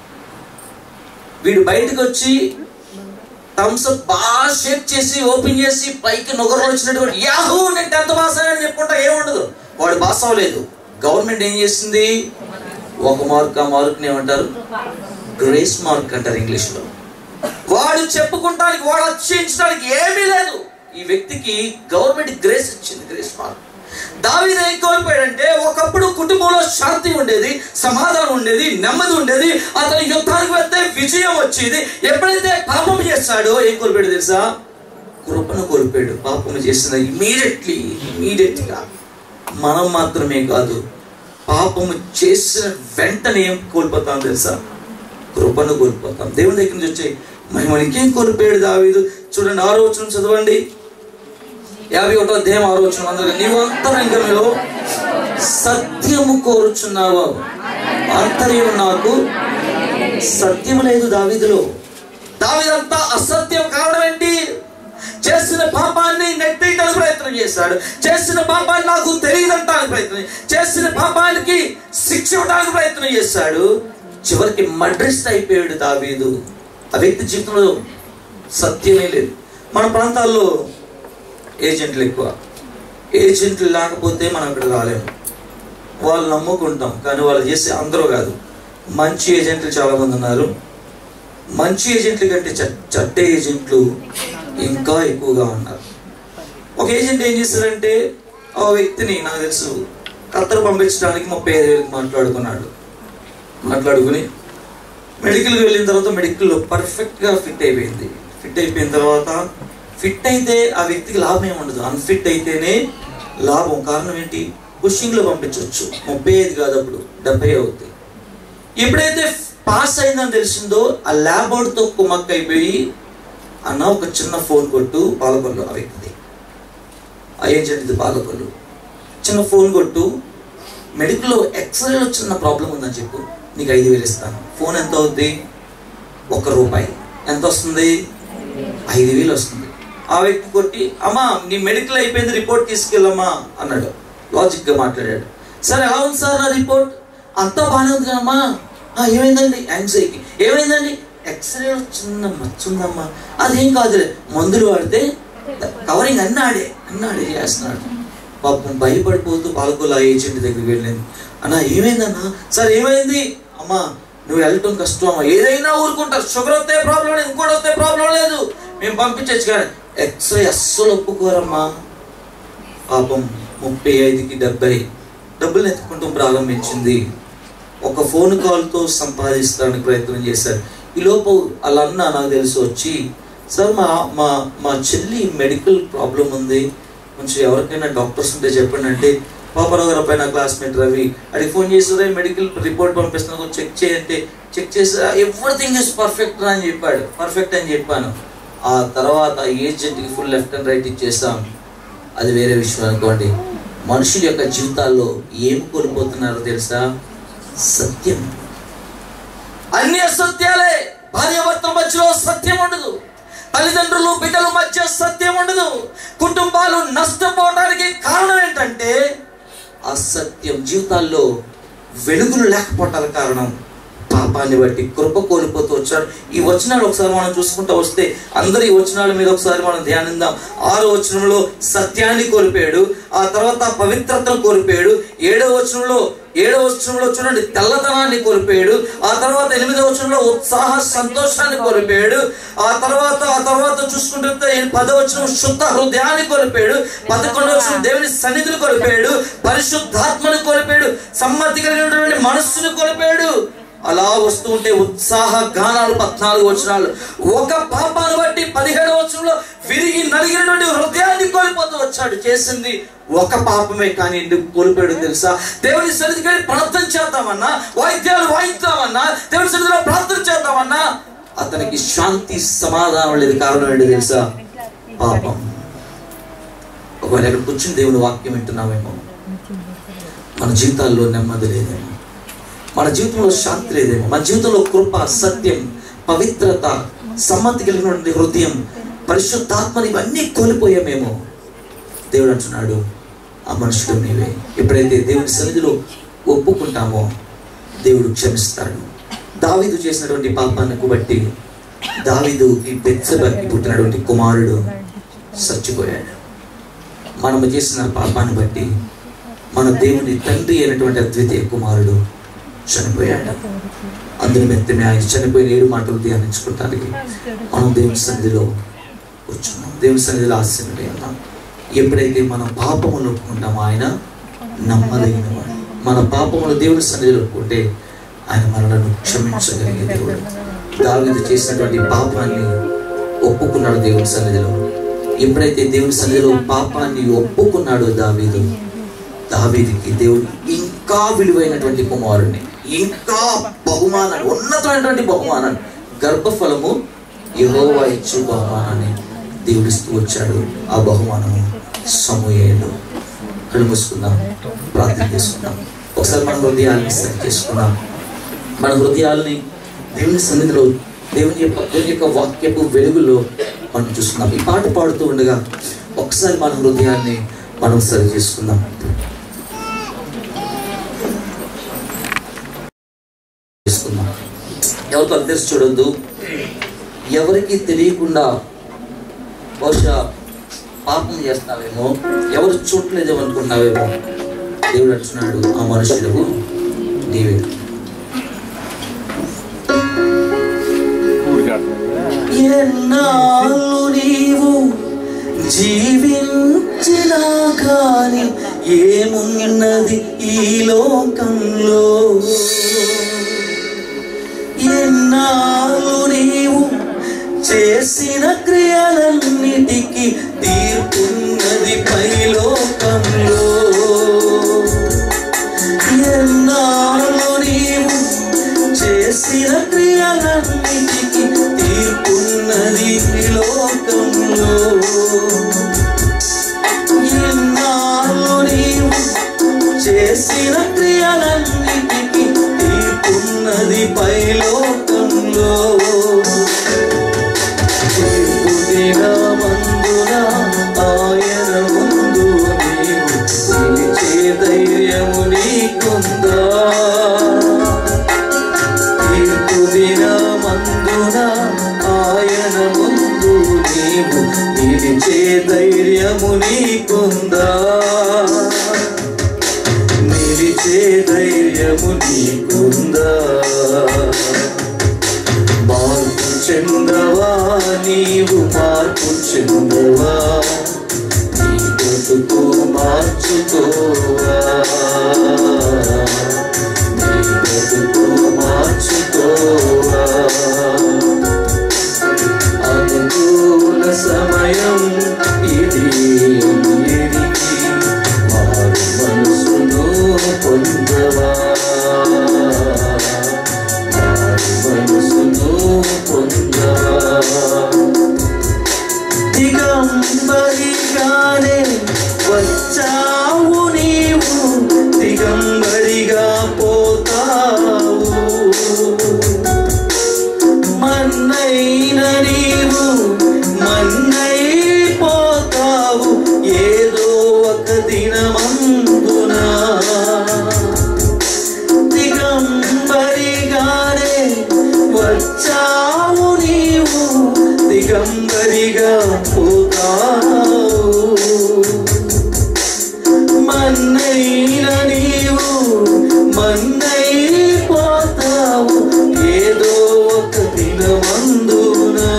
వీడు బయటకు వచ్చి థమ్స్ అప్ బాగా షేక్ చేసి ఓపెన్ చేసి పైకి నొగరు వచ్చినటువంటి యాహూ నేను టెన్త్ పాస్ అయ్యాను చెప్పుకుంటా ఏముండదు వాడు పాస్ అవ్వలేదు గవర్నమెంట్ ఏం చేసింది ఒక మార్క్ ఆ మార్క్ ఏమంటారు గ్రేస్ మార్క్ అంటారు ఇంగ్లీష్ లో వాడు చెప్పుకుంటానికి వాడు అత్యించడానికి ఏమీ లేదు ఈ వ్యక్తికి గవర్నమెంట్ గ్రేస్ ఇచ్చింది గ్రేస్ మార్క్ దావీదు ఏం కోల్పోయాడంటే ఒకప్పుడు కుటుంబంలో శాంతి ఉండేది సమాధానం ఉండేది నెమ్మది ఉండేది అతను యుద్ధానికి వెళ్తే విజయం వచ్చేది ఎప్పుడైతే పాపం చేస్తాడో ఏం కోల్పోయాడు తెలుసా కృపను కోల్పోయాడు పాపం చేసిన ఇమీడియట్లీ ఇమీడియట్ గా మనం మాత్రమే కాదు పాపము చేసిన వెంటనే ఏం కోల్పోతాం తెలుసా కృపను కోల్పోతాం దేవుని దగ్గర నుంచి వచ్చే మహిమని ఇంకేం కోల్పోయాడు దావీదు చూడండి ఆరో వచనం చదవండి యాభై ఒకటో అధ్యాయం ఆరో వచనం అందరూ నీవు అంతరంగంలో సత్యము కోరుచున్నావు అంతర్యం నాకు సత్యం లేదు దావీదులో దావీదంతా అసత్యం కారణం ఏంటి చేసిన పాపాన్ని నెట్టేయడానికి ప్రయత్నం చేశాడు చేసిన పాపాన్ని నాకు తెలియదంటానికి ప్రయత్నం చేసిన పాపానికి శిక్ష ఇవ్వడానికి ప్రయత్నం చేశాడు చివరికి మడ్రిస్ట్ అయిపోయాడు దావీదు ఆ వ్యక్తి జీవితంలో సత్యమే లేదు మన ప్రాంతాల్లో ఏజెంట్లు ఎక్కువ ఏజెంట్లు లేకపోతే మనం ఇక్కడ రాలేము వాళ్ళు నమ్ముకుంటాం కానీ వాళ్ళు చేసే అందరూ కాదు మంచి ఏజెంట్లు చాలా మంది ఉన్నారు మంచి ఏజెంట్ల కంటే చె- చెడ్డ ఏజెంట్లు ఇంకా ఎక్కువగా ఉన్నారు ఒక ఏజెంట్ ఏం చేశారంటే ఆ వ్యక్తిని నాకు తెలుసు కత్తరు పంపించడానికి ముప్పై ఐదు వేలకు మాట్లాడుకున్నాడు మాట్లాడుకుని మెడికల్కి వెళ్ళిన తర్వాత మెడికల్లో పర్ఫెక్ట్గా ఫిట్ అయిపోయింది ఫిట్ అయిపోయిన తర్వాత ఫిట్ అయితే ఆ వ్యక్తికి లాభం ఏమి ఉండదు అన్ఫిట్ అయితేనే లాభం కారణం ఏంటి పుషింగ్లో పంపించవచ్చు ముప్పై ఐదు కాదు అప్పుడు డెబ్బై అవుతుంది ఎప్పుడైతే పాస్ అయిందని తెలిసిందో ఆ ల్యాబ్ తో కుమ్మక్క అయిపోయి అన్న ఒక చిన్న ఫోన్ కొట్టు పాలకొల్లు ఆ వ్యక్తిది ఆ ఏజెంట్ది పాలకొల్లు చిన్న ఫోన్ కొట్టు మెడికల్లో ఎక్స్రేలో చిన్న ప్రాబ్లం ఉందని చెప్పు నీకు ఐదు వేలు ఇస్తాను ఫోన్ ఎంత అవుద్ది ఒక రూపాయి ఎంత వస్తుంది ఐదు వేలు వస్తుంది ఆ వ్యక్తి కొట్టి అమ్మా నీ మెడికల్ అయిపోయింది రిపోర్ట్ తీసుకెళ్ళమ్మా అన్నాడు లాజిక్గా మాట్లాడాడు సరే ఎలా ఉంది సార్ నా రిపోర్ట్ అంతా బాగానే ఉంది కదమ్మా "ఆ, ఏమైందండి యాంగ్జైటీ ఏమైందండి ఎక్స్రేలో చిన్న మచ్చ ఉందమ్మా అదేం కాదులే మందులు వాడితే కవరింగ్ అన్నీ ఆడే అన్నీ ఆడే చేస్తున్నాడు పాపం భయపడిపోతూ పాలకొల ఏజెంట్ దగ్గరికి వెళ్ళింది అన్న ఏమైందన్నా సార్ ఏమైంది అమ్మా నువ్వు వెళ్ళటం కష్టం అమ్మా ఏదైనా ఊరుకుంటారు షుగర్ వస్తే ప్రాబ్లం లేదు ఇంకోటి వస్తే ప్రాబ్లం లేదు మేము పంపించచ్చు కానీ ఎక్స్రే అస్సలు ఒప్పుకోరమ్మా పాపం ముప్పై ఐదుకి డెబ్బై డబ్బులు ఎత్తుకుంటూ ప్రారంభించింది ఒక ఫోన్ కాల్తో సంపాదిస్తానికి ప్రయత్నం చేశారు ఈ లోపు వాళ్ళ అన్న నాకు తెలిసి వచ్చి సార్ మా మా మా చెల్లి మెడికల్ ప్రాబ్లం ఉంది కొంచెం ఎవరికైనా డాక్టర్స్ ఉంటే చెప్పండి అంటే పాపరావు గారు పైన క్లాస్మేట్ రవి అడిగి ఫోన్ చేసి మెడికల్ రిపోర్ట్ పంపిస్తున్నాను చెక్ చేయంటే చెక్ చేసి ఎవ్రీథింగ్ ఇస్ పర్ఫెక్ట్ అని చెప్పాడు పర్ఫెక్ట్ అని చెప్పాను ఆ తర్వాత ఏజెంట్కి ఫుల్ లెఫ్ట్ అండ్ రైట్ ఇచ్చేసాం అది వేరే విషయం అనుకోండి మనుషుల యొక్క జీవితాల్లో ఏం కోల్పోతున్నారో తెలుసా సత్యం అన్ని అసత్యాలే భార్యాభర్తల మధ్యలో సత్యం ఉండదు తల్లిదండ్రులు బిడ్డల మధ్య సత్యం ఉండదు కుటుంబాలు నష్టపోవడానికి కారణం ఏంటంటే అసత్యం జీవితాల్లో వెలుగులు లేకపోవటాల కారణం పాపాన్ని బట్టి కృప కోల్పోతూ వచ్చాడు ఈ వచనాలు ఒకసారి మనం చూసుకుంటూ వస్తే అందరి ఈ వచనాల మీద ఒకసారి మనం ధ్యానిద్దాం ఆరో వచనంలో సత్యాన్ని కోల్పోయాడు ఆ తర్వాత పవిత్రతను కోల్పోయాడు ఏడో వచనంలో ఏడో వచనంలో చూడండి తెల్లతనాన్ని కోల్పోయాడు ఆ తర్వాత ఎనిమిదో వచనంలో ఉత్సాహ సంతోషాన్ని కోల్పోయాడు ఆ తర్వాత ఆ తర్వాత చూసుకుంటే పదో వచనం శుద్ధ హృదయాన్ని కోల్పోయాడు పదకొండవ వచనం దేవుని సన్నిధిని కోల్పోయాడు పరిశుద్ధాత్మను కోల్పోయాడు సమ్మతి కలిగినటువంటి మనస్సును కోల్పోయాడు అలా వస్తూ ఉంటే ఉత్సాహ గానాలు పద్నాలుగు వచనాలు ఒక పాపాన్ని బట్టి పదిహేడు వచనంలో విరిగి నలిగినటువంటి హృదయాన్ని కోల్పోతూ వచ్చాడు చేసింది ఒక పాపమే కానీ ఎందుకు కోల్పోయాడు తెలుసా దేవుని సన్నిధికి వెళ్ళి ప్రార్థన చేద్దామన్నా వాయిద్యాలు వాయిద్దామన్నా దేవుని సన్నిధిలో ప్రార్థన చేద్దామన్నా అతనికి శాంతి సమాధానం లేదు కారణం ఏంటి తెలుసా పాపం ఒకవేళ ఇక్కడ కూర్చుని దేవుని వాక్యం వింటున్నామేమో మన జీవితాల్లో నెమ్మది లేదేమో మన జీవితంలో శాంతి లేదేమో మన జీవితంలో కృప సత్యం పవిత్రత సమ్మతి కలిగినటువంటి హృదయం పరిశుద్ధాత్మని ఇవన్నీ కోల్పోయామేమో దేవుడు అంటున్నాడు ఆ మనుషుడు నీవే ఎప్పుడైతే దేవుని సన్నిధిలో ఒప్పుకుంటామో దేవుడు క్షమిస్తాడు దావీదు చేసినటువంటి పాపానికి బట్టి దావీదుకి బెత్సబకి పుట్టినటువంటి కుమారుడు చచ్చిపోయాడు మనము చేసిన పాపాన్ని బట్టి మన దేవుని తండ్రి అయినటువంటి అద్వితీయ కుమారుడు చనిపోయాడు అందుని మెత్తమే ఆయన చనిపోయిన ఏడు మాటలు ధ్యానించుకుంటానికి మనం దేవుని సన్నిధిలో కూర్చున్నాం దేవుని సన్నిధిలో ఆశీనుడై ఉన్నాం ఎప్పుడైతే మనం పాపములు ఒప్పుకుంటామో ఆయన నమ్మదగిన వాడు మన పాపములు దేవుని సన్నిధిలో ఒప్పుకుంటే ఆయన మనలను క్షమించగలిగే దేవుడు దావీదు చేసినటువంటి పాపాన్ని ఒప్పుకున్నాడు దేవుని సన్నిధిలో ఎప్పుడైతే దేవుని సన్నిధిలో పాపాన్ని ఒప్పుకున్నాడో దావీదు దావీదికి దేవుడు ఇంకా విలువైనటువంటి కుమారుడిని ఇంకా బహుమానాన్ని ఉన్నతమైనటువంటి బహుమానాన్ని గర్భఫలము యెహోవా ఇచ్చు బహుమానాన్ని దేవుడిస్తూ వచ్చాడు ఆ బహుమానము సమూహేలు కళ్ళు మూసుకుందాం ప్రార్థన చేసుకుందాం ఒకసారి మన హృదయాల్ని సరి చేసుకుందాం మన హృదయాల్ని దేవుని సన్నిధిలో దేవుని యొక్క దేవుని యొక్క వాక్యపు వెలుగులో మనం చూస్తున్నాం ఈ పాట పాడుతూ ఉండగా ఒకసారి మన హృదయాన్ని మనం సరి చేసుకుందాం చేసుకుందాం ఎవరితో తెలిసి చూడొద్దు ఎవరికి తెలియకుండా బహుశా పాపం చేస్తావేమో ఎవరు చూడలేదేమో అనుకుంటున్నావేమో దేవుడు అంటున్నాడు ఆ మనుషులకు నీవే ఎన్నాళ్ళు నీవు జీవించినా కానీ ఏమున్నది ఈ లోకంలో ఎన్నాళ్ళు నీవు చేసిన క్రియలన్నిటికీ తీర్పున్నది పైలోకంలో ఎన్నాళ్ళు నీవు చేసిన క్రియలన్నిటికీ తీర్పున్నది ఈ లోకంలో ఎన్నాళ్ళు నీవు చేసిన క్రియలన్నిటికీ తీర్పున్నది పైలోకంలో తీర్పు దినమందున ఆయన ముందు నీవు నిలిచే ధైర్యము నీకుందా తీర్పు దినమందున ఆయన ముందు నీవు నిలిచే ధైర్యము నీకుందా నిలిచే ధైర్యము నీకుందా మార్పు చెందవా నీవు మార్పు చెందవా నీ బ్రతుకు మార్చుకోవా నీ బ్రతుకు మార్చుకోవా అనుకూల సమయం ఇది ఎరిగి వారు మనసును పొందవా వారి మనసును పొందవా దిగంబరిగానే వచ్చావు నీవు దిగంబరిగా పోతావు మన్నైన నీవు మన్నైపోతావు ఏదో ఒక దినమందునా దిగంబరిగానే వచ్చావు నీవు దిగంబరిగా పోతావు మన్నైన నీవు మన్నైపోతావు ఏదో ఒక దినమందునా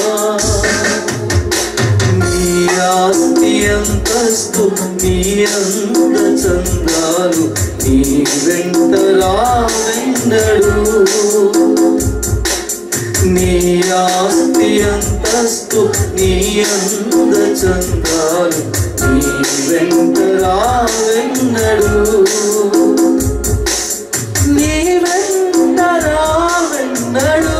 నీ ఆస్తి అంతస్తు నీ అంద చందాలు నీ వెంట రావెన్నడు నీ ఆస్తి అంతస్తు నీ అంద చందాలు నీ వెంట రావెన్నడు నీ వెంట రావెన్నడు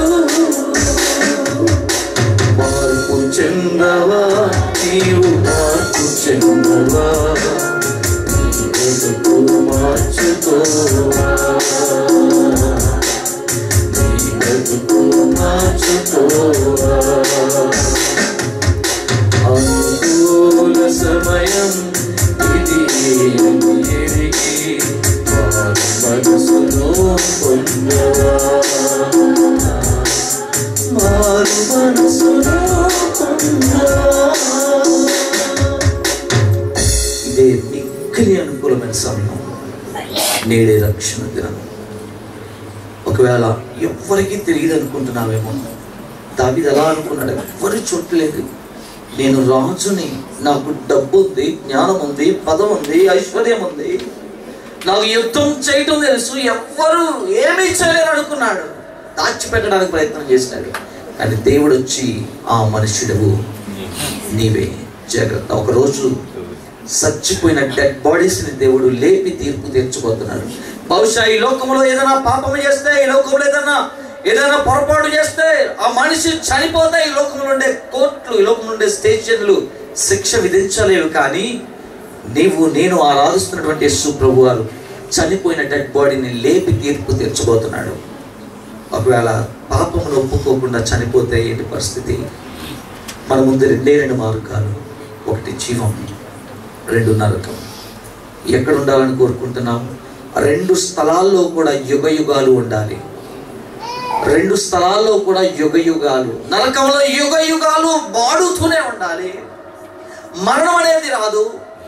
మార్పు చెందవా నీవు మార్పు చెందవా నీ బ్రతుకు మార్చుకోవా నీ బ్రతుకు మార్చుకోవా అనుకూల సమయం ఇది ఎరిగి వారి మనసును పొందవా మారు మనసును ఇదే మిక్కిలి అనుకూలమైన సమయం నేడే రక్షణ దినం ఒకవేళ ఎవ్వరికీ తెలియదు అనుకుంటున్నావేమో దావిది ఎలా అనుకున్నాడు ఎవ్వరు చూడలేదు నేను రాజుని నాకు డబ్బు ఉంది జ్ఞానం ఉంది పదం ఉంది ఐశ్వర్యం ఉంది నాకు యుద్ధం చేయటం తెలుసు ఎవ్వరు ఏమీ చేయలేరు అనుకున్నాడు దాచిపెట్టడానికి ప్రయత్నం చేసినాడు కానీ దేవుడు వచ్చి ఆ మనుష్యుడు నీవే జాగ్రత్త ఒకరోజు చచ్చిపోయిన డెడ్ బాడీస్ ని దేవుడు లేపి తీర్పు తీర్చబోతున్నాడు బహుశా ఈ లోకంలో ఏదైనా పాపం చేస్తే ఈ లోకంలో ఏదైనా ఏదైనా పొరపాటు చేస్తే ఆ మనిషి చనిపోతే ఈ లోకంలో ఉండే కోర్టులు ఈ లోకంలో ఉండే స్టేషన్లు శిక్ష విధించలేవు కానీ నీవు నేను ఆరాధిస్తున్నటువంటి యేసు ప్రభు వారు చనిపోయిన డెడ్ బాడీని లేపి తీర్పు తీర్చబోతున్నాడు ఒకవేళ పాపమును ఒప్పుకోకుండా చనిపోతే ఏంటి పరిస్థితి మన ముందు రెండే రెండు మార్గాలు ఒకటి జీవం రెండు నరకం ఎక్కడ ఉండాలని కోరుకుంటున్నాం రెండు స్థలాల్లో కూడా యుగ యుగాలు ఉండాలి రెండు స్థలాల్లో కూడా యుగ యుగాలు నరకంలో యుగ యుగాలు వాడుతూనే ఉండాలి మరణం అనేది రాదు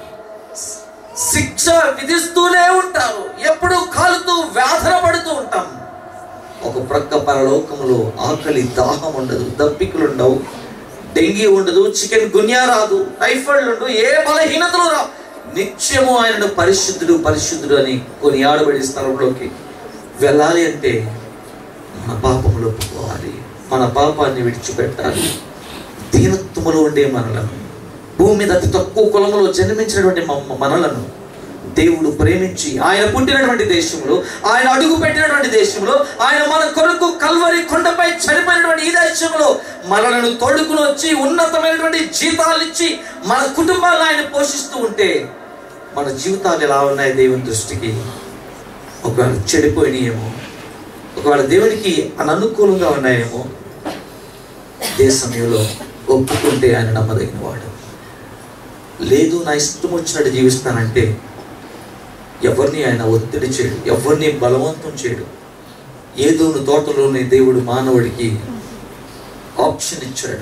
శిక్ష విధిస్తూనే ఉంటారు ఎప్పుడు కాలుతూ వేదన పడుతూ ఉంటాం ఒక ప్రక్క పరలోకములో ఆకలి దాహం ఉండదు దప్పికలు ఉండవు డెంగీ ఉండదు చికెన్ గున్యా రాదు టైఫాయిడ్ ఉండదు ఏ బలహీనతలు రావు నిత్యము ఆయనను పరిశుద్ధుడు పరిశుద్ధుడు అని కొనియాడబడి స్థలంలోకి వెళ్ళాలి అంటే మన పాపములు ఒప్పుకోవాలి మన పాపాన్ని విడిచిపెట్టాలి దీనత్వములో ఉండే మనలను భూమి మీద అతి తక్కువ కులములో జన్మించినటువంటి మమ్మ మనలను దేవుడు ప్రేమించి ఆయన పుట్టినటువంటి దేశంలో ఆయన అడుగు పెట్టినటువంటి దేశంలో ఆయన మన కొరకు కల్వరి కొండపై చనిపోయినటువంటి ఈ దేశంలో మనలను తోడుకుని వచ్చి ఉన్నతమైనటువంటి జీతాలు ఇచ్చి మన కుటుంబాలను ఆయన పోషిస్తూ ఉంటే మన జీవితాలు ఎలా ఉన్నాయి దేవుని దృష్టికి ఒకవేళ చెడిపోయినాయేమో ఒకవేళ దేవునికి అననుకూలంగా ఉన్నాయేమో ఇదే సమయంలో ఒప్పుకుంటే ఆయన నమ్మదగిన వాడు లేదు నా ఇష్టం వచ్చినట్టు జీవిస్తానంటే ఎవరిని ఆయన ఒత్తిడి చేయడు ఎవరిని బలవంతం చేయడు ఏదోను తోటలోని దేవుడు మానవుడికి ఆప్షన్ ఇచ్చాడు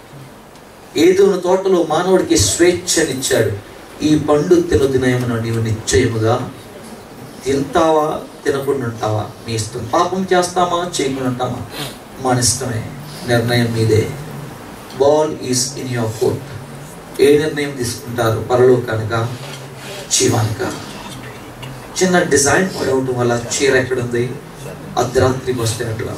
ఏదోను తోటలో మానవుడికి స్వేచ్ఛనిచ్చాడు ఈ పండు తినదినయమున నీవు నిశ్చయముగా తింటావా తినకుండా ఉంటావా మీ ఇష్టం పాపం చేస్తామా చేయకుండా ఉంటామా మన ఇష్టమే నిర్ణయం మీదే ball is in your court ఏ నిర్ణయం తీసుకుంటారు పరలోకానిక జీవానిక చిన్న డిజైన్ పడవటం వల్ల చీర ఎక్కడుంది అర్ధరాత్రికి వస్తే అట్లా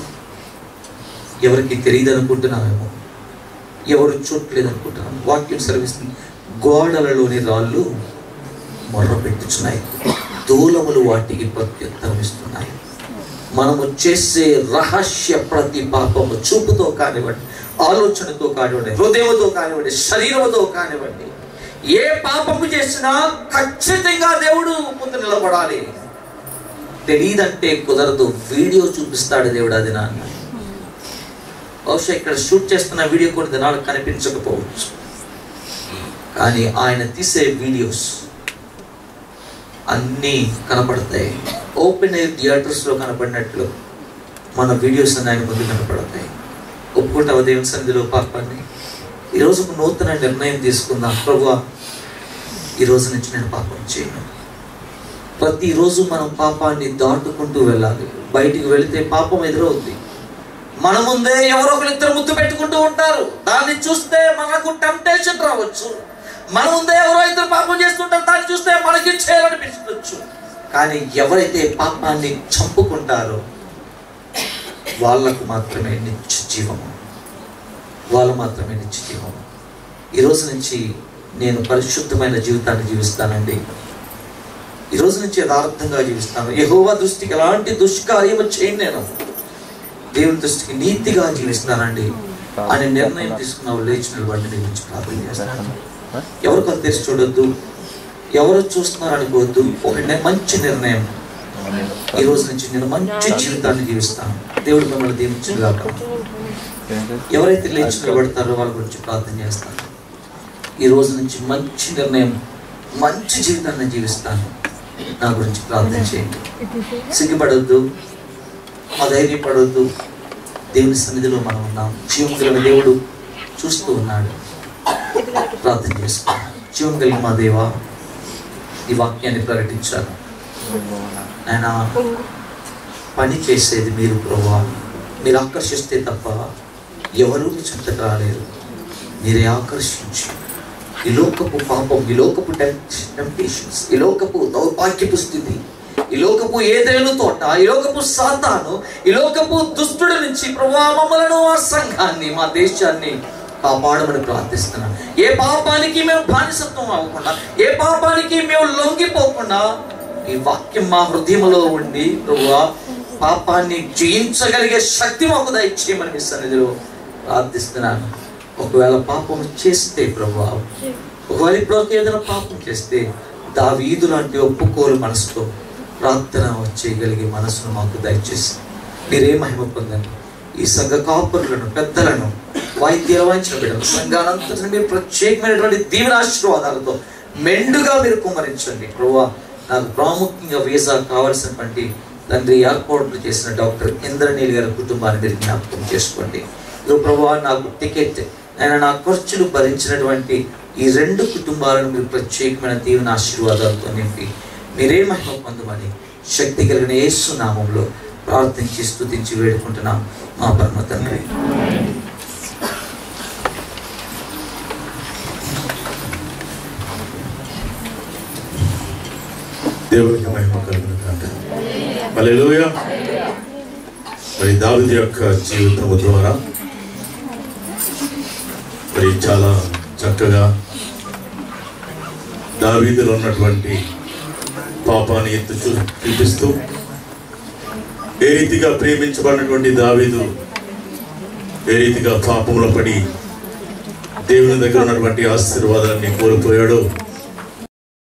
ఎవరికి తెలియదు అనుకుంటున్నామేమో ఎవరు చూడలేదు అనుకుంటున్నాం వాక్యం సర్వీస్ గోడలలోని రాళ్ళు మొర్ర పెట్టుచున్నాయి దూలములు వాటికి ప్రత్యుత్తరం ఇస్తున్నాయి మనము చేసే రహస్య ప్రతి పాపము చూపుతో కానివ్వండి ఆలోచనతో కానివ్వండి హృదయంతో కానివ్వండి శరీరంతో కానివ్వండి ఏ పాపము చేసినా ఖచ్చితంగా దేవుడు ముందు నిలబడాలి తెలియదంటే కుదరదు వీడియో చూపిస్తాడు దేవుడు అది నాన్న బహుశా ఇక్కడ షూట్ చేస్తున్న వీడియో కొన్ని దినాలు కనిపించకపోవచ్చు కానీ ఆయన తీసే వీడియోస్ అన్నీ కనపడతాయి ఓపెన్ ఎయిర్ థియేటర్స్లో కనపడినట్లు మన వీడియోస్ అన్ని ఆయన ముందు కనపడతాయి ఒప్పుకుంటావా దేవుని సన్నిధిలో పాపాన్ని ఈరోజు ఒక నూతన నిర్ణయం తీసుకుందాం ప్రభా ఈ రోజు నుంచి నేను పాపం చేయను ప్రతిరోజు మనం పాపాన్ని దాటుకుంటూ వెళ్ళాలి బయటికి వెళితే పాపం ఎదురవుద్ది మన ముందే ఎవరో ఒకరు ఇద్దరు ముద్దు పెట్టుకుంటూ ఉంటారు దాన్ని చూస్తే మనకు టెంప్టేషన్ రావచ్చు మన ముందే ఎవరో ఇద్దరు పాపం చేస్తుంటారు దాన్ని చూస్తే మనకి చేయాలనిపించవచ్చు కానీ ఎవరైతే పాపాన్ని చంపుకుంటారో వాళ్ళకు మాత్రమే నిత్య జీవము వాళ్ళు మాత్రమే నిత్య జీవము ఈ రోజు నుంచి నేను పరిశుద్ధమైన జీవితాన్ని జీవిస్తానండి ఈ రోజు నుంచి యథార్థంగా జీవిస్తాను యెహోవా దృష్టికి ఎలాంటి దుష్కార్యము చేయను నేను దేవుని దృష్టికి నీతిగా జీవిస్తానండి అని నిర్ణయం తీసుకున్న వాళ్ళు లేచి నిలబడి నేను గురించి ప్రార్థన చేస్తాను ఎవరు కొంత తెరిచి చూడొద్దు ఎవరు చూస్తున్నారు అనుకోవద్దు ఒక ని- మంచి నిర్ణయం ఈ రోజు నుంచి నేను మంచి జీవితాన్ని జీవిస్తాను దేవుడు మిమ్మల్ని దీవించుగాక ఎవరైతే లేచి నిలబడతారో వాళ్ళ గురించి ప్రార్థన చేస్తాను ఈ రోజు నుంచి మంచి నిర్ణయం మంచి జీవితాన్ని జీవిస్తాను నా గురించి ప్రార్థన చేయండి సిగ్గుపడొద్దు అధైర్యపడొద్దు దేవుని సన్నిధిలో మనం ఉన్నాం జీవం కలిగిన దేవుడు చూస్తూ ఉన్నాడు ప్రార్థన చేసుకున్నాం జీవం కలిగిన మా దేవా ఈ వాక్యాన్ని ప్రకటించాను ఆయన పని చేసేది మీరు ప్రభా మీరు ఆకర్షిస్తే తప్ప ఎవరు మీ చెంతకు రాలేరు మీరే ఆకర్షించి ఈ లోకపు పాపం ఈ లోకపు టెంప్టేషన్స్ ఈ లోకపు దౌర్భాగ్యపు స్థితి ఈ లోకపు ఏదైనా తోట ఈ లోకపు సాతాను ఈ లోకపు దుష్టుడి నుంచి ప్రభా మమ్మలను ఆ సంఘాన్ని మా దేశాన్ని కాపాడమని ప్రార్థిస్తున్నాను ఏ పాపానికి మేము బానిసత్వం అవ్వకుండా ఏ పాపానికి మేము లొంగిపోకుండా ఈ వాక్యం మా హృదయంలో ఉండి ప్రభువా పాపాన్ని జయించగలిగే శక్తి మాకు దయచేయమని మీ సన్నిధిలో ప్రార్థిస్తున్నాను ఒకవేళ పాపం చేస్తే ప్రభా ఒకవేళ ఇప్పుడు ఏదైనా పాపం చేస్తే దావీదు లాంటి ఒప్పుకోలు మనసుతో ప్రార్థన చేయగలిగే మనసును మాకు దయచేసి మీరే మహిమ పొందండి ఈ సంఘ కాపురులను పెద్దలను వాయిద్యాలు వాయించిన బిడ్డలు సంఘానంతటిని మీరు ప్రత్యేకమైనటువంటి దీవెన ఆశీర్వాదాలతో మెండుగా మీరు కుమ్మరించండి ప్రభా నాకు ప్రాముఖ్యంగా వీసా కావాల్సినటువంటి తండ్రి ఏర్పాట్లు చేసిన డాక్టర్ ఇంద్రనీల్ గారి కుటుంబాన్ని మీరు జ్ఞాపకం చేసుకోండి ఇదిగో ప్రభా నాకు టికెట్ ఆయన నా ఖర్చులు భరించినటువంటి ఈ రెండు కుటుంబాలను మీరు ప్రత్యేకమైన దీవెన ఆశీర్వాదాలతో నింపి మీరే మహిమ పొందమని శక్తి కలిగిన యేసు నామంలో ప్రార్థించి స్తుతించి వేడుకుంటున్నాం మా పరమ తండ్రి దేవునికి మహిమ కలుగును కాక హల్లెలూయా మరి దావిది యొక్క జీవితము ద్వారా మరి చాలా చక్కగా దావీదులో ఉన్నటువంటి పాపాన్ని ఎత్తు చూ చూపిస్తూ ఏ రీతిగా ప్రేమించబడినటువంటి దావీదు ఏ రీతిగా పాపంలో పడి దేవుని దగ్గర ఉన్నటువంటి ఆశీర్వాదాన్ని కోల్పోయాడో